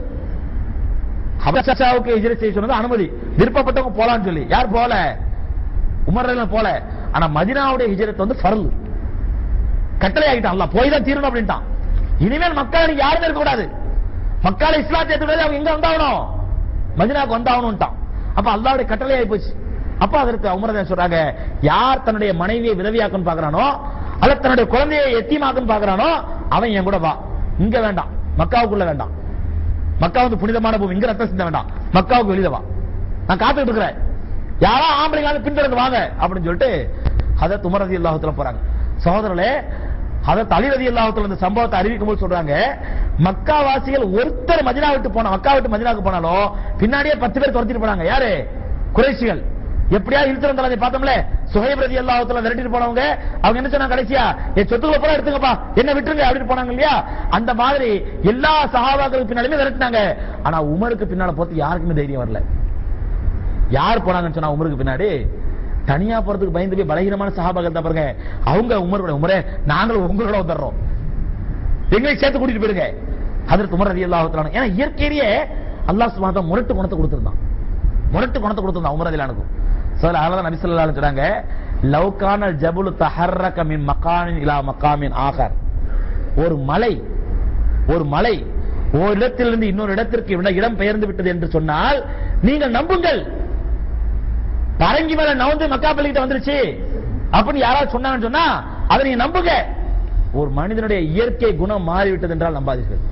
ஹபஷாவுக்கு ஹிஜ்ரத் செய்ய சொன்னது அனுமதி விருப்பப்பட்டவங்க போலாம்னு சொல்லி யார் போல உமர் ரலியல்லாஹு போல ஆனா மதீனாவுடைய ஹிஜ்ரத் வந்து ஃபர்ல் கட்டளை ஆகிட்டான் அல்லாஹ் போய் தான் தீரணும் அப்படின்ட்டான் இனிமேல் மக்கள் நீங்க யாருமே இருக்க கூடாது மக்களை இஸ்லாத்தை ஏற்றுக்கிறது அவங்க எங்க வந்தாகணும் மதினாவுக்கு வந்தாகணும்ட்டான் அப்ப அல்லாவுடைய கட்டளை ஆகி போச்சு அப்ப அதற்கு உமரதன் சொல்றாங்க யார் தன்னுடைய மனைவியை விதவியாக்குன்னு பாக்குறானோ அல்லது தன்னுடைய குழந்தையை எத்தியமாக்குன்னு பாக்குறானோ அவன் என் கூட வா இங்க வேண்டாம் மக்காவுக்குள்ள வேண்டாம் மக்கா வந்து புனிதமான பூமி இங்க ரத்தம் சிந்த வேண்டாம் மக்காவுக்கு வெளியில வா நான் காத்துக்கிட்டு இருக்கிறேன் யாரோ ஆம்பளைங்க பின்தொடர்ந்து வாங்க அப்படின்னு சொல்லிட்டு அதை துமரதி இல்லாஹத்துல போறாங்க சகோதரர்களே அதை தலிரதி இல்லாஹத்துல இந்த சம்பவத்தை அறிவிக்கும் போது சொல்றாங்க மக்கா வாசிகள் ஒருத்தர் மதினா விட்டு போன மக்கா விட்டு மதினாவுக்கு போனாலும் பின்னாடியே பத்து பேர் துரத்திட்டு போனாங்க யாரு குறைசிகள் எப்படியா இழுத்து வந்தாலும் அதை பார்த்தோம்ல சுஹைப் ரதி அல்லாஹத்துல விரட்டிட்டு போனவங்க அவங்க என்ன சொன்னாங்க கடைசியா என் சொத்துக்களை பூரா எடுத்துங்கப்பா என்ன விட்டுருங்க அப்படின்னு போனாங்க இல்லையா அந்த மாதிரி எல்லா சஹாபாக்களுக்கு பின்னாலுமே விரட்டினாங்க ஆனா உமருக்கு பின்னால போறது யாருக்குமே தைரியம் வரல யார் போனாங்கன்னு சொன்னா உமருக்கு பின்னாடி தனியா போறதுக்கு பயந்து போய் பலகீனமான சஹாபாக்கள் தான் பாருங்க அவங்க உமரோட உமரே நாங்களும் உங்களோட வந்துடுறோம் எங்களை சேர்த்து கூட்டிட்டு போயிருங்க அதற்கு உமர் ரதி அல்லாஹ் ஏன்னா இயற்கையிலேயே அல்லாஹ் சுபாதம் முரட்டு குணத்தை கொடுத்திருந்தான் முரட்டு குணத்தை கொடுத்திருந்தான் உமர் ரதிலானுக்கும் சார் அதனால நபி ஸல்லல்லாஹு அலைஹி சொல்றாங்க லவ் கான ஜபுல் தஹர்ரக மின் மகாமின் இலா மகாமின் ஆகர் ஒரு மலை ஒரு மலை ஒரு இடத்திலிருந்து இன்னொரு இடத்திற்கு இட- இடம் பெயர்ந்து விட்டது என்று சொன்னால் நீங்கள் நம்புங்கள் பரங்கி மேல நவுந்து மக்கா பள்ளிக்கிட்ட வந்துருச்சு அப்படின்னு யாராவது சொன்னாங்கன்னு சொன்னா அதை நீங்க நம்புங்க ஒரு மனிதனுடைய இயற்கை குணம் மாறிவிட்டது என்றால் நம்பாதீர்கள்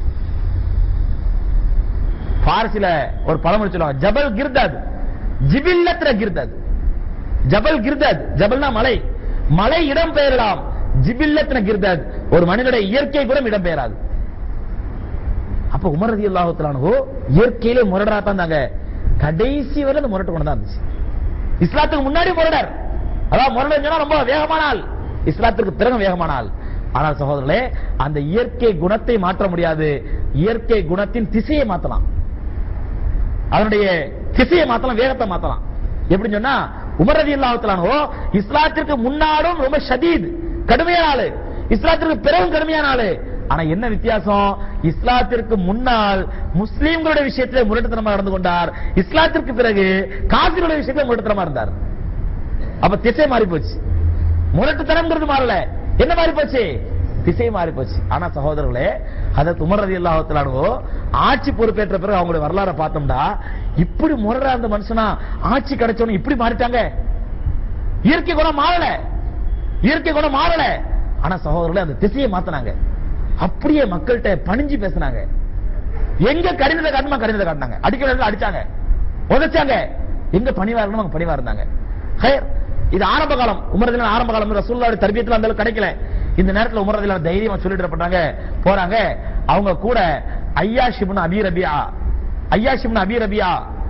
பாரசில ஒரு பழமொழி சொல்லுவாங்க ஜபல் கிர்தாத் ஜிபில்லத்ர கிர்தாத் ஜபல் கிர்தாத் ஜபல்னா மலை மலை இடம் பெயரலாம் ஜிபில்லத்ன கிர்தாத் ஒரு மனிதனுடைய இயற்கை குணம் இடம் பெயராது அப்ப உமர் ரதி அல்லாஹுத்தலானோ இயற்கையிலே முரடரா தான் இருந்தாங்க கடைசி வரை அந்த முரட்டு கொண்டு தான் இருந்துச்சு இஸ்லாத்துக்கு முன்னாடி முரடர் அதாவது முரடர் சொன்னா ரொம்ப வேகமான ஆள் இஸ்லாத்திற்கு பிறகு வேகமான ஆள் ஆனால் சகோதரர்களே அந்த இயற்கை குணத்தை மாற்ற முடியாது இயற்கை குணத்தின் திசையை மாத்தலாம் அதனுடைய திசையை மாத்தலாம் வேகத்தை மாத்தலாம் எப்படின்னு சொன்னா உமர் ரதி அல்லாஹுத்தலானோ இஸ்லாத்திற்கு முன்னாடும் ரொம்ப ஷதீத் கடுமையான ஆளு இஸ்லாத்திற்கு பிறகும் கடுமையான ஆளு ஆனா என்ன வித்தியாசம் இஸ்லாத்திற்கு முன்னால் முஸ்லீம்களுடைய விஷயத்திலே முரட்டுத்தனமா நடந்து கொண்டார் இஸ்லாத்திற்கு பிறகு காசிர்களுடைய விஷயத்திலே முரட்டுத்தனமா இருந்தார் அப்ப திசை மாறி போச்சு முரட்டுத்தனம்ங்கிறது மாறல என்ன மாறி போச்சு திசை மாறி போச்சு ஆனா சகோதரர்களே அதை துமர் ரதி அல்லாஹத்திலானோ ஆட்சி பொறுப்பேற்ற பிறகு அவங்களுடைய வரலாறை பார்த்தோம்னா இப்படி முரடா இருந்த மனுஷனா ஆட்சி கிடைச்சவனு இப்படி மாறிட்டாங்க இயற்கை குணம் மாறல இயற்கை குணம் மாறல ஆனா சகோதரர்களே அந்த திசையை மாத்தினாங்க அப்படியே மக்கள்கிட்ட பணிஞ்சு பேசினாங்க எங்க கடினத்தை காட்டணுமா கடினத்தை காட்டினாங்க அடிக்கிற இடத்துல அடிச்சாங்க உதைச்சாங்க எங்க பணிவா இருக்கணும் அங்க பணிவா இருந்தாங்க ஹைர் இது ஆரம்ப காலம் உமரதில ஆரம்ப காலம் ரசூல்லாவுடைய தர்பியத்துல அந்த அளவுக்கு கிடைக்கல இந்த நேரத்துல உமரதில தைரியமா சொல்லிட்டு பண்றாங்க போறாங்க அவங்க கூட ஐயாஷிப்னு அபி ரபியா ஐயாஷிப்னு அபி ரபியா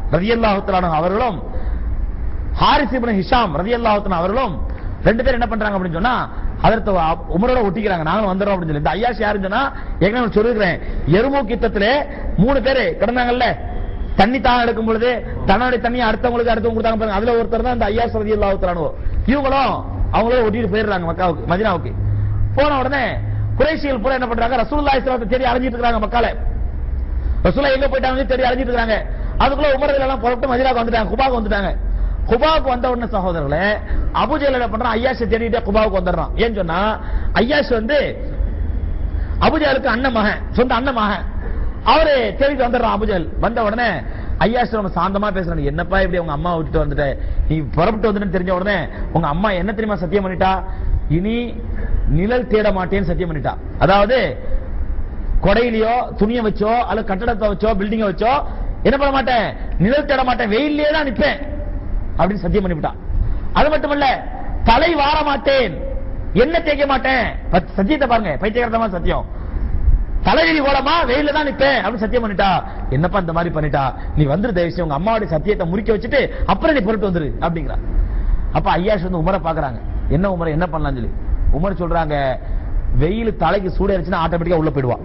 ரதியல்லாஹு அவர்களும் ஹாரிஸ் இப்னு ஹிஷாம் ரதியல்லாஹு அவர்களும் ரெண்டு பேரும் என்ன பண்றாங்க அப்படின்னு சொன்னா அதற்கு உமரோட ஒட்டிக்கிறாங்க நாங்களும் வந்துடுறோம் அப்படின்னு சொல்லி இந்த ஐயாஷ் யாருன்னு சொன்னா ஏற்கனவே சொல்லிருக்கிறேன் எருமூக் யுத்தத்திலே மூணு பேரு கிடந்தாங்கல்ல தண்ணி தான் எடுக்கும் பொழுது தன்னுடைய தண்ணி அடுத்தவங்களுக்கு அடுத்தவங்க கொடுத்தாங்க பாருங்க அதுல ஒருத்தர் தான் இந்த ஐயாஸ் ரதி அல்லாஹு இவங்களும் அவங்களோட ஒட்டிட்டு போயிடுறாங்க மக்காவுக்கு மதினாவுக்கு போன உடனே குறைசிகள் பூரா என்ன பண்றாங்க ரசூலுல்லாஹி ஸல்லல்லாஹு அலைஹி தேடி அலைஞ்சிட்டு இருக்காங்க மக்களை ரசூலா எங்க போயிட்டாங்க தேடி அலைஞ்சிட்டு இருக்காங்க அதுக்குள்ள உமர்கள் எல்லாம் புறப்பட்டு மதினாவுக்கு வந்துட்டாங்க குபாவுக்கு வந்துட்டாங்க குபாவுக்கு வந்த உடனே சகோதரர்களே அபுஜேல் என்ன பண்றான் ஐயாஷை தேடிட்டே குபாவுக்கு வந்துடுறான் ஏன்னு சொன்னா ஐயாஷ் வந்து அபுஜேலுக்கு அண்ணன் மகன் சொந்த அண்ணன் மகன் அவரு தேடிட்டு வந்துடுறான் அபுஜேல் வந்த உடனே ஐயாஷ் நம்ம சாந்தமா பேசுறாங்க என்னப்பா இப்படி உங்க அம்மா விட்டுட்டு வந்துட்ட நீ புறப்பட்டு வந்துட்டு தெரிஞ்ச உடனே உங்க அம்மா என்ன தெரியுமா சத்தியம் பண்ணிட்டா இனி நிழல் தேட மாட்டேன்னு சத்தியம் பண்ணிட்டா அதாவது கொடையிலயோ துணியை வச்சோ அல்ல கட்டடத்தை வச்சோ பில்டிங்க வச்சோ என்ன பண்ண மாட்டேன் நிழல் தேட மாட்டேன் வெயிலே தான் நிப்பேன் அப்படின்னு சத்தியம் பண்ணிவிட்டான் அது மட்டுமல்ல தலை வார மாட்டேன் என்ன தேய்க்க மாட்டேன் பத்- சத்தியத்தை பாருங்க பைத்தியகாரத்தமா சத்தியம் தலைவிரி கோலமா வெயில தான் நிப்பேன் அப்படின்னு சத்தியம் பண்ணிட்டா என்னப்பா இந்த மாதிரி பண்ணிட்டா நீ வந்துரு தயவுசெய்து உங்க அம்மாவுடைய சத்தியத்தை முறிக்க வச்சுட்டு அப்புறம் நீ புறட்டு வந்துரு அப்படிங்கிறா அப்ப ஐயாஷ் வந்து உமரை பாக்குறாங்க என்ன உமரை என்ன பண்ணலாம் சொல்லி உமர் சொல்றாங்க வெயில் தலைக்கு சூடு அடிச்சுன்னா ஆட்டோமேட்டிக்கா உள்ள போயிடுவா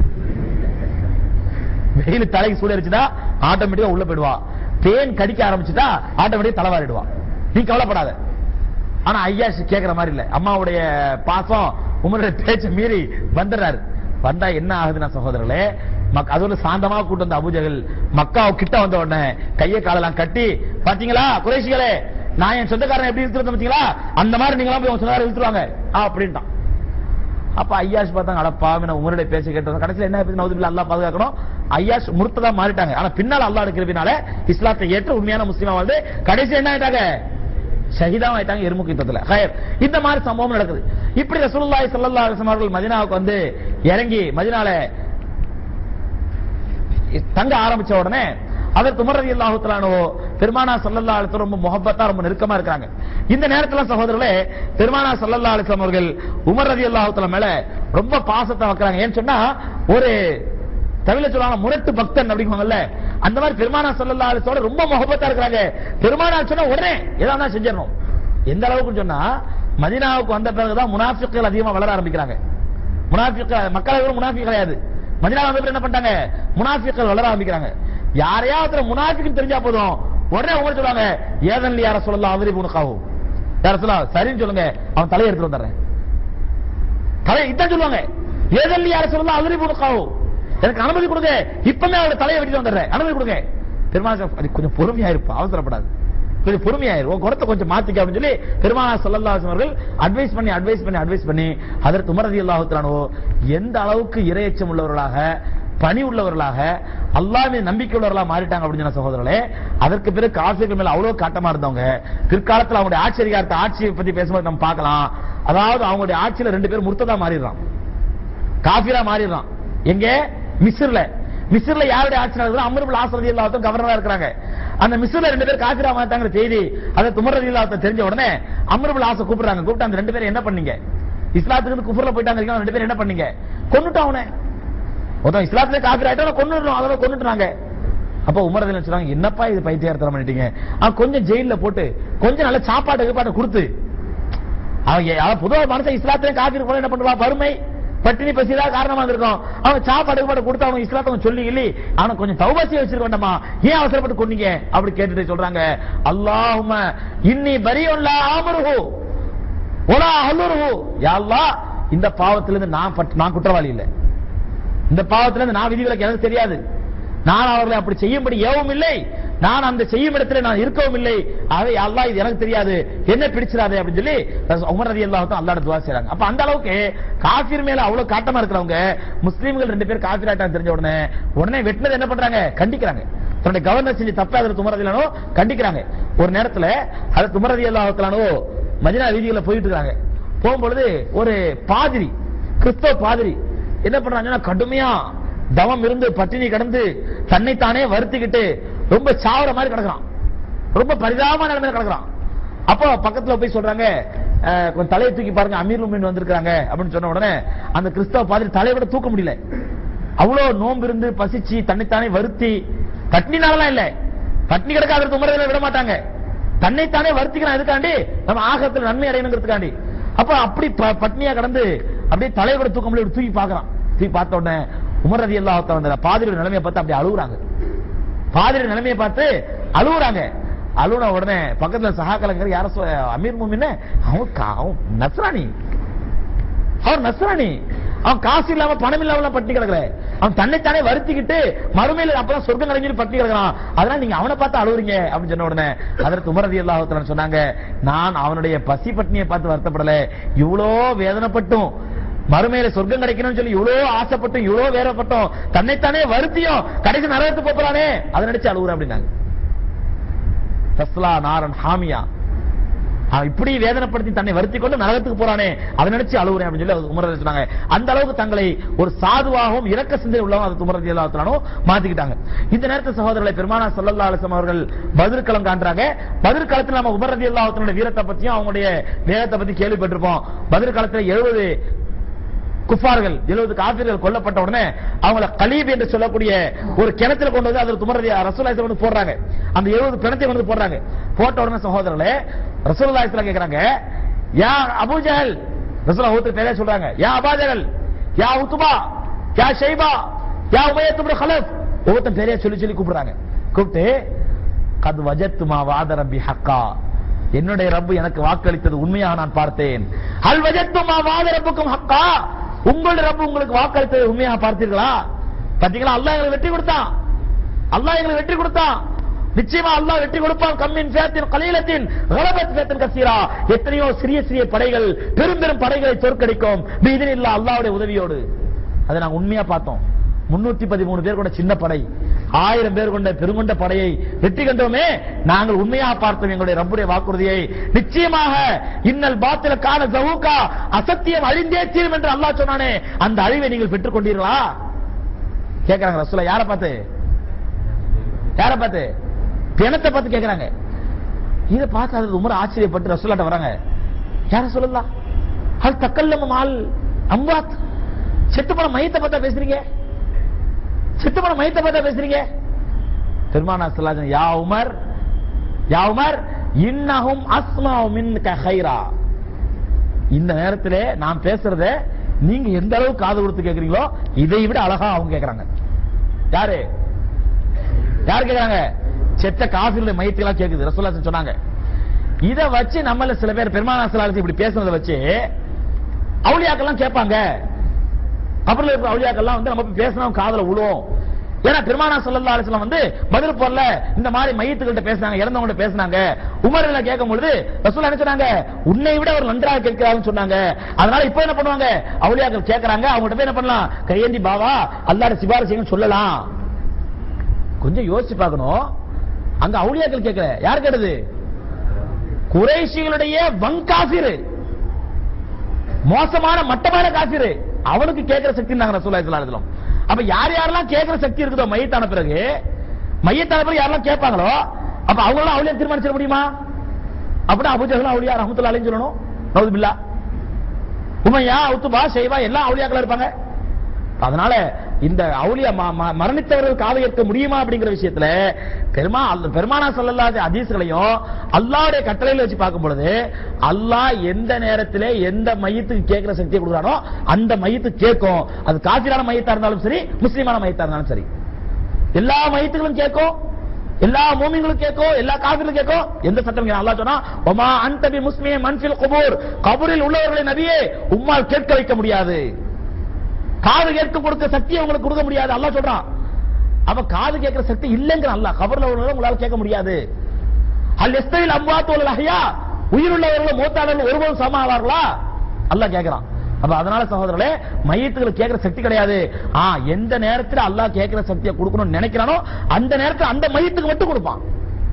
வெயில் தலைக்கு சூடு அடிச்சுட்டா ஆட்டோமேட்டிக்கா உள்ள போயிடுவா பேன் கடிக்க ஆரம்பிச்சுட்டா ஆட்டோமேட்டிக்கா தலைவாரிடுவா நீ கவலைப்படாத ஆனா ஐயாஷ் கேக்குற மாதிரி இல்ல அம்மாவுடைய பாசம் உமருடைய பேச்ச மீறி வந்துடுறாரு வந்தா என்ன ஆகுதுன்னா சகோதரர்களே மக்- அது ஒரு சாந்தமா கூட்டு வந்த அபுஜகல் மக்கா கிட்ட வந்த உடனே கையை காலெல்லாம் கட்டி பாத்தீங்களா குறைசிகளே நான் என் சொந்தக்காரன் எப்படி இழுத்துருந்தேன் பாத்தீங்களா அந்த மாதிரி நீங்களாம் போய் உங்க சொந்தக்காரன் இழுத்துருவாங்க அப்படின்ட்டான் அப்ப ஐயாஷ் பார்த்தாங்க அட பாவி நான் உங்களுடைய பேச கேட்டோம் கடைசியில் என்ன ஆயிடுச்சு நவுதுபில்லா அல்லாஹ் பாதுகாக்கணும் ஐயாஷ் முர்த்ததா மாறிட்டாங்க ஆனா பின்னால் அல்லாஹ் இருக்கிறதுனால இஸ்லாத்தை ஏற்று உண்மையான முஸ்லீமா வந்து கடைசி என்ன ஆயிட்டாங்க ஷஹீதாவும் ஆயிட்டாங்க எருமுக்கு யுத்தத்துல ஹயர் இந்த மாதிரி சம்பவம் நடக்குது இப்படி ரசூலுல்லாஹி ஸல்லல்லாஹு அலைஹி வஸல்லம் அவர்கள் மதீனாவுக்கு வந்து இறங்கி மதீனால தங்க ஆரம்பிச்ச உடனே அதற்கு உமர் ரலியல்லாஹு தஆலானோ பெருமானா ஸல்லல்லாஹு அலைஹி வஸல்லம் ரொம்ப முஹப்பத்தா ரொம்ப நெருக்கமா இருக்காங்க இந்த நேரத்துல சகோதரர்களே பெருமானா ஸல்லல்லாஹு அலைஹி வஸல்லம் அவர்கள் உமர் ரலியல்லாஹு தஆலா மேல ரொம்ப பாசத்தை வைக்கறாங்க ஏன்னு சொன்னா ஒரு தமிழ்ல சொல்லுவாங்க முரட்டு பக்தன் அப்படிங்குவாங்கல்ல அந்த மாதிரி பெருமானா ஸல்லல்லாஹு அலைஹி வஸல்லம் ரொம்ப முஹப்பத்தா இருக்காங்க பெருமானார் சொன்னா உடனே ஏதாவது தான் செஞ்சிடணும் எந்த அளவுக்கு சொன்னா மதீனாவுக்கு வந்த பிறகுதான் முனாஃபிக்குகள் அதிகமா வளர ஆரம்பிக்கிறாங்க முனாஃபிக் மக்கள் முனாஃபிக் கிடையாது மதினா வந்த பிறகு என்ன பண்ணிட்டாங்க முனாஃபிக்கள் வளர ஆரம்பிக்கிறாங்க யாரையாவது முனாஃபிக் தெரிஞ்சா போதும் உடனே உங்க சொல்லுவாங்க ஏதன் யார சொல்லலாம் அவரி உனக்காகும் யார சொல்லலாம் சரின்னு சொல்லுங்க அவன் தலையை எடுத்து வந்துடுறேன் தலை இதான் சொல்லுவாங்க ஏதன் யார சொல்லலாம் அவரி உனக்காகும் எனக்கு அனுமதி கொடுங்க இப்பமே அவரோட தலையை வெட்டிட்டு வந்துடுறேன் அனுமதி கொடுங்க பெருமாள் சார், அது கொஞ்சம் பொறுமையா இருப்பா அவசரப்படாது கொஞ்சம் பொறுமையாயிரு உன் குணத்தை கொஞ்சம் மாத்திக்க அப்படின்னு சொல்லி பெருமானா ஸல்லல்லாஹு அலைஹி அவர்கள் அட்வைஸ் பண்ணி அட்வைஸ் பண்ணி அட்வைஸ் பண்ணி அதற்கு உமர் ரலியல்லாஹு தஆலானோ எந்த அளவுக்கு இரையச்சம் உள்ளவர்களாக பணி உள்ளவர்களாக அல்லாஹ் மீது நம்பிக்கை உள்ளவர்களாக மாறிட்டாங்க அப்படின்னு சொன்ன சகோதரர்களே அதற்கு பிறகு காஃபிர்கள் மேல அவ்வளவு காட்டமா இருந்தவங்க பிற்காலத்துல அவங்களுடைய ஆட்சி அதிகாரத்தை ஆட்சியை பத்தி பேசும்போது நம்ம பார்க்கலாம் அதாவது அவங்களுடைய ஆட்சியில ரெண்டு பேரும் முர்த்ததா மாறிடுறான் காஃபிரா மாறிடுறான் எங்க மிஸ்ர்ல மிஸ்ர்ல யாருடைய ஆட்சி நடக்குது அமருபுல் ஆசரதி இல்லாத கவர்னரா இருக்கிறாங்க அந்த மிஸ்ர்ல ரெண்டு பேர் காஃபிரா மாத்தாங்கிற செய்தி அதை துமரதி இல்லாத தெரிஞ்ச உடனே அமருபுல் ஆசை கூப்பிடுறாங்க கூப்பிட்டு அந்த ரெண்டு பேரும் என்ன பண்ணீங்க இஸ்லாத்துக்கு இருந்து குஃபர்ல போயிட்டாங்க இருக்கீங்க, ரெண்டு பேரும் என்ன பண்ணீங்க கொன்னுட்டான் அவனை ஒருத்தன் இஸ்லாத்துல காஃபிர் ஆயிட்டா கொன்னுடுறோம் அதோட கொன்னுட்டுறாங்க அப்ப உமர் ரதி சொல்றாங்க என்னப்பா இது பைத்தியார்த்தனம் பண்ணிட்டீங்க அவன் கொஞ்சம் ஜெயில்ல போட்டு கொஞ்சம் நல்ல சாப்பாடு கீப்பாட்டை கொடுத்து அவன் ஏ- அவன் பொதுவா மனுஷன் இஸ்லாத்திலே காப்பீர் போல என்ன பண்ணுவா வறுமை பட்டினி பசிதான் காரணமா இருக்கும் அவன் சாப்பாடு கீப்பாடு கொடுத்து அவன் இஸ்லாத்தை அவன் சொல்லி இல்லி அவனை கொஞ்சம் தௌபாசி வச்சிருக்க வேண்டாமா ஏன் அவசரப்பட்டு கொன்னீங்க அப்படி கேட்டுட்டு சொல்றாங்க அல்லாஹும இன்னி பரியொல்லா ஆமருஹு ஒலா அஹ்லுருஹு யா அல்லாஹ் இந்த பாவத்திலிருந்து நான் பட்- நான் குற்றவாளி இல்லை இந்த பாவத்திலிருந்து நான் விதிவிலக்கு எனக்கு தெரியாது நான் அவர்களை அப்படி செய்யும்படி ஏவும் இல்லை நான் அந்த செய்யும் இடத்துல நான் இருக்கவும் இல்லை ஆகவே அல்லாஹ் இது எனக்கு தெரியாது என்ன பிடிச்சிடாதே அப்படின்னு சொல்லி ரசூ- உமர் ரதி அல்லாஹ் அல்லாட துவா செய்றாங்க அப்ப அந்த அளவுக்கு காஃபிர் மேல அவ்வளவு காட்டமா இருக்கிறவங்க முஸ்லீம்கள் ரெண்டு பேர் காஃபிர் ஆட்டாங்க தெரிஞ்ச உடனே உடனே வெட்டினது என்ன பண்றாங்க கண்டிக்கிறாங்க தன்னுடைய கவர்னர் செஞ்சு தப்பா அதில் துமரதிலானோ கண்டிக்கிறாங்க ஒரு நேரத்துல அது துமரதி அல்லாஹத்திலானோ மதினா வீதிகளில் போயிட்டு இருக்காங்க போகும்பொழுது ஒரு பாதிரி கிறிஸ்தவ பாதிரி என்ன பண்றாங்கன்னா கடுமையா தவம் இருந்து பட்டினி கடந்து தன்னைத்தானே வருத்திக்கிட்டு ரொம்ப சாவர மாதிரி கிடக்குறான் ரொம்ப பரிதாபமான நிலைமையில கிடக்குறான் அப்போ பக்கத்துல போய் சொல்றாங்க அஹ், கொஞ்சம் தலையை தூக்கி பாருங்க அமீர் உமின் வந்திருக்காங்க அப்படின்னு சொன்ன உடனே அந்த கிறிஸ்தவ பாதிரி தலையை கூட தூக்க முடியல அவ்வளவு நோன்பு இருந்து பசிச்சு தன்னைத்தானே வருத்தி பட்டினினாலாம் இல்ல பட்னி கிடக்காத உமரதில விட மாட்டாங்க தன்னைத்தானே வருத்திக்கிறான் எதுக்காண்டி நம்ம ஆகத்துல நன்மை அடையணுங்கிறதுக்காண்டி அப்ப அப்படி ப- பட்னியா கடந்து அப்படியே தலையோட தூக்க முடியும் தூக்கி பார்க்கறான் தூக்கி பார்த்த உடனே உமர் ரதி அல்லாஹ் வந்த பாதிரி நிலைமையை பார்த்து அப்படி அழுகுறாங்க பாதிரி நிலைமையை பார்த்து அழுகுறாங்க அழுகுன உடனே பக்கத்துல சகாக்கலங்கர் யார சொ- அமீர் மூமின் அவன் கா- அவன் நஸ்ரானி அவன் நஸ்ரானி அவன் காசு இல்லாம பணம் இல்லாம பட்டி கிடக்குற அவன் தன்னைத்தானே வருத்திக்கிட்டு மறுமையில அப்பதான் சொர்க்கம் கிடைஞ்சு பட்டி கிடக்குறான் அதனால நீங்க அவனை பார்த்து அழுவுறீங்க அப்படின்னு சொன்ன உடனே அதற்கு உமரதி அல்லாஹத்துல சொன்னாங்க நான் அவனுடைய பசி பட்னியை பார்த்து வருத்தப்படல இவ்வளோ வேதனைப்பட்டும் மறுமையில சொர்க்கம் கிடைக்கணும்னு சொல்லி இவ்வளோ ஆசைப்பட்டும் இவ்வளோ வேறப்பட்டோம் தன்னைத்தானே வருத்தியும் கடைசி நரகத்துக்கு போறானே அதை நினைச்சு அழுவுறேன் அப்படின்னாங்க தஸ்லா நாரன் ஹாமியா அவன் இப்படி வேதனைப்படுத்தி தன்னை வருத்தி கொண்டு நரகத்துக்கு போறானே அதை நினைச்சு அழுவுறேன் அப்படின்னு சொல்லி உமர் ரலியல்லாஹு சொன்னாங்க அந்த அளவுக்கு தங்களை ஒரு சாதுவாகவும் இரக்க சிந்தனை உள்ளவங்க அது உமர் ரலியல்லாஹு மாத்திக்கிட்டாங்க இந்த நேரத்தில் சகோதரர்களை பெருமானா ஸல்லல்லாஹு அலைஹி வஸல்லம் அவர்கள் பதிர் களம் காண்றாங்க பதிர் களத்துல நம்ம உமர் ரலியல்லாஹு தன்னுடைய வீரத்தை பத்தியும் அவங்களுடைய வேகத்தை பத்தி கேள்விப்பட்டிருப்போம் பதிர் களத்துல எழுபது குஃபார்கள் எழுபது காபிர்கள் கொல்லப்பட்ட உடனே அவங்கள கலீப் என்று சொல்லக்கூடிய ஒரு கிணத்துல கொண்டு வந்து அதில் துமரதி ரசூலாய் கொண்டு போடுறாங்க அந்த எழுபது பிணத்தை கொண்டு வந்து போடுறாங்க போட்ட உடனே சகோதரர்களே ரசூலுல்லாஹி ஸல்லல்லாஹு கேக்குறாங்க யா அபூஜஹல் ரசூலுல்லாஹ் ஒருத்தர் பேரே சொல்றாங்க யா அபாஜஹல் யா உத்பா யா ஷைபா யா உமையத் இப்னு கலஃப் ஒவ்வொருத்தன் பேரே சொல்லி சொல்லி கூப்பிடுறாங்க கூப்பிட்டு கத் வஜத்துமா வாத ரப்பி ஹக்கா என்னுடைய ரப்பு எனக்கு வாக்களித்தது உண்மையாக நான் பார்த்தேன் அல் வஜத்துமா வாத ரப்புக்கும் ஹக்கா உங்களுடைய ரப்பு உங்களுக்கு வாக்களித்தது உண்மையாக பார்த்தீர்களா பாத்தீங்களா அல்லாஹ் எங்களுக்கு வெற்றி கொடுத்தான் அல்லாஹ் எங்களுக்கு வெற்றி கொடுத்தான் நிச்சயமா அல்லாஹ் வெற்றி கொடுப்பான் கம்மின் சேத்தின் கலீலத்தின் கலபத் சேத்தின் கசீரா எத்தனையோ சிறிய சிறிய படைகள் பெரும் பெரும் படைகளை தோற்கடிக்கும் பீதினில்லா அல்லாஹ்வுடைய உதவியோடு அதை நாங்க உண்மையா பார்த்தோம் முன்னூத்தி பதிமூணு பேர் கொண்ட சின்ன படை ஆயிரம் பேர் கொண்ட பெருங்கொண்ட படையை வெற்றி கண்டோமே நாங்கள் உண்மையாக பார்த்தோம் எங்களுடைய ரப்புடைய வாக்குறுதியை நிச்சயமாக இன்னல் பாத்தில காண ஜவுகா அசத்தியம் அழிந்தே தீரும் என்று அல்லாஹ் சொன்னானே அந்த அழிவை நீங்கள் பெற்றுக் கொண்டீர்களா கேக்குறாங்க ரசூலா யாரை பார்த்து யாரை பார்த்து பிணத்தை பார்த்து கேக்குறாங்க இதை பார்த்து அது உமர் ஆச்சரியப்பட்டு ரசூலாட்ட வராங்க யார சொல்லலாம் அது தக்கல்லம மால் அம்பாத் செத்து போன மையத்தை பார்த்தா பேசுறீங்க செத்து போன மையத்தை பார்த்தா பேசுறீங்க பெருமானா சொல்லாஜன் யா உமர் யா உமர் இன்னஹும் அஸ்மாவு மின்க ஹைரா இந்த நேரத்துல நான் பேசுறத நீங்க எந்த அளவுக்கு காது கொடுத்து கேக்குறீங்களோ இதை விட அழகா அவங்க கேக்குறாங்க யாரு யார் கேக்குறாங்க செத்த காஃபிலுடைய மையத்தெல்லாம் கேக்குது ரசூல்லா சொன்னாங்க இத வச்சு நம்மள சில பேர் பெருமானா சலாலத்தை இப்படி பேசுறத வச்சு அவுளியாக்கெல்லாம் கேட்பாங்க கபர்ல இருக்கிற அவுளியாக்கெல்லாம் வந்து நம்ம போய் பேசினா காதுல விழும் ஏன்னா பெருமானா ஸல்லல்லாஹு அலைஹி வஸல்லம் வந்து பதில் போறல இந்த மாதிரி மையத்துக்கிட்ட பேசினாங்க இறந்தவங்க பேசினாங்க உமர்ல கேட்கும் பொழுது ரசூல் என்ன சொன்னாங்க உன்னை விட அவர் நன்றாக கேட்கிறாருன்னு சொன்னாங்க அதனால இப்ப என்ன பண்ணுவாங்க அவுளியாக்கள் கேட்கறாங்க அவங்ககிட்ட போய் என்ன பண்ணலாம் கையேந்தி பாவா அல்லாஹ்ட சிபாரிசையும் சொல்லலாம் கொஞ்சம் யோசிச்சு பார்க்கணும் அங்க அவுளியாக்கள் கேட்கல யார் கேட்டது குறைஷிகளுடைய வங்காசிரு மோசமான மட்டமான காசிரு அவனுக்கு கேட்கிற சக்தி நாங்க ரசூலுல்லாஹி ஸல்லல்லாஹு அலைஹி வஸல்லம் அப்ப யார் யாரெல்லாம் கேட்கிற சக்தி இருக்குதோ மையத்தான பிறகு மையத்தான பிறகு யாரெல்லாம் கேட்பாங்களோ அப்ப அவங்க எல்லாம் அவளையும் தீர்மானிச்சிட முடியுமா அப்படின்னா அபுஜஹல் அவுலியா ரஹ்மத்துல்லாஹி அலைஹி சொல்லணும் நவுது பில்லா உமையா உத்துபா ஷைபா எல்லாம் அவுலியாக்களா இருப்பாங்க அதனால இந்த அவுலியா ம- ம- மரணித்தவர்கள் காவை ஏற்க முடியுமா அப்படிங்கிற விஷயத்துல பெருமா அல்ல- பெருமானா சொல்லலாத அதீஸ்களையும் அல்லாஹ்வுடைய கட்டளையில வச்சு பார்க்கும் பொழுது அல்லாஹ் எந்த நேரத்திலே எந்த மையத்துக்கு கேட்கிற சக்தியை கொடுக்குறானோ அந்த மையத்துக்கு கேட்கும் அது காசிரான மையத்தா இருந்தாலும் சரி முஸ்லிமான மையத்தா இருந்தாலும் சரி எல்லா மையத்துகளும் கேட்கும் எல்லா மூமிங்களும் கேட்கும் எல்லா காபிலும் கேட்கும் எந்த சட்டம் இங்க அல்லாஹ் சொன்னா ஒமா அன்தபி முஸ்லிமே மன்ஃபில் குபூர் கபூரில் உள்ளவர்களை நபியே உம்மால் கேட்க வைக்க முடியாது காது கேட்க கொடுக்க சக்தி உங்களுக்கு கொடுக்க முடியாது அல்லாஹ் சொல்றான் அப்ப காது கேட்கிற சக்தி இல்லைங்கிற அல்லாஹ் கபர்ல உள்ளவங்க உங்களால கேட்க முடியாது அல் எஸ்தைல் அம்வாத் வல் அஹ்யா உயிருள்ளவர்களும் மூத்தாளர்கள் ஒருபோதும் சம ஆவார்களா அல்லாஹ் கேட்கிறான் அப்ப அதனால சகோதரர்களே மையத்துக்கு கேட்கிற சக்தி கிடையாது ஆ எந்த நேரத்துல அல்லாஹ் கேட்கிற சக்தியை கொடுக்கணும்னு நினைக்கிறானோ அந்த நேரத்துல அந்த மையத்துக்கு மட்டும் கொடுப்பான்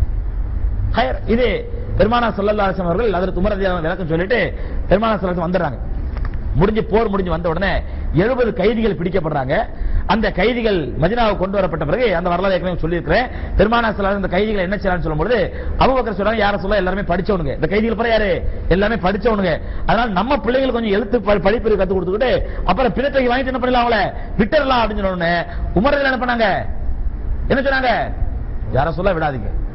ஹைர் இது பெருமானா ஸல்லல்லாஹு அலைஹி வஸல்லம் அவர்கள் அதற்கு உமரதியான விளக்கம் சொல்லிட்டு பெருமானா ஸல்லல்லாஹு அலைஹி வஸல்லம் வந்துடுறாங்க முடிஞ்சு போர் முடிஞ்சு வந்த உடனே எழுபது கைதிகள் பிடிக்கப்படுறாங்க அந்த கைதிகள் மதினாவுக்கு கொண்டு வரப்பட்ட பிறகு அந்த வரலாறு ஏற்கனவே சொல்லியிருக்கிறேன் பெருமானா ஸல்லல்லாஹு இந்த கைதிகளை என்ன செய்யலாம்னு சொல்லும்போது அபூபக்கர் சொல்றாங்க யார சொல்ல எல்லாருமே படிச்சவனுங்க இந்த கைதிகள் பிற யாரு எல்லாமே படிச்சவனுங்க அதனால நம்ம பிள்ளைங்களுக்கு கொஞ்சம் எழுத்து ப- படிப்பு கத்து கொடுத்துக்கிட்டு அப்புறம் பிணத்தை வாங்கிட்டு என்ன பண்ணலாம் அவங்கள விட்டுறலாம் அப்படின்னு சொன்ன உடனே உமரதில் என்ன பண்ணாங்க என்ன சொன்னாங்க யார சொல்ல விடாதீங்க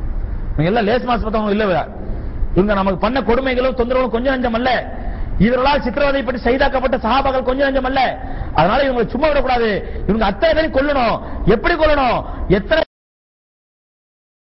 இவங்க எல்லாம் லேஸ் மாஸ் பார்த்தவங்க இல்ல இவங்க நமக்கு பண்ண கொடுமைகளும் தொந்தரவுகளும் கொஞ்சம் நஞ்சம் அல்ல இவர்களால் சித்திரவதைப்பட்டு செய்தாக்கப்பட்ட சஹாபாக்கள் கொஞ்சம் நஞ்சம் அல்ல அதனால இவங்களை சும்மா விடக்கூடாது இவங்க அத்தனை பேரையும் கொல்லணும் எப்படி கொல்லணும் எத்தனை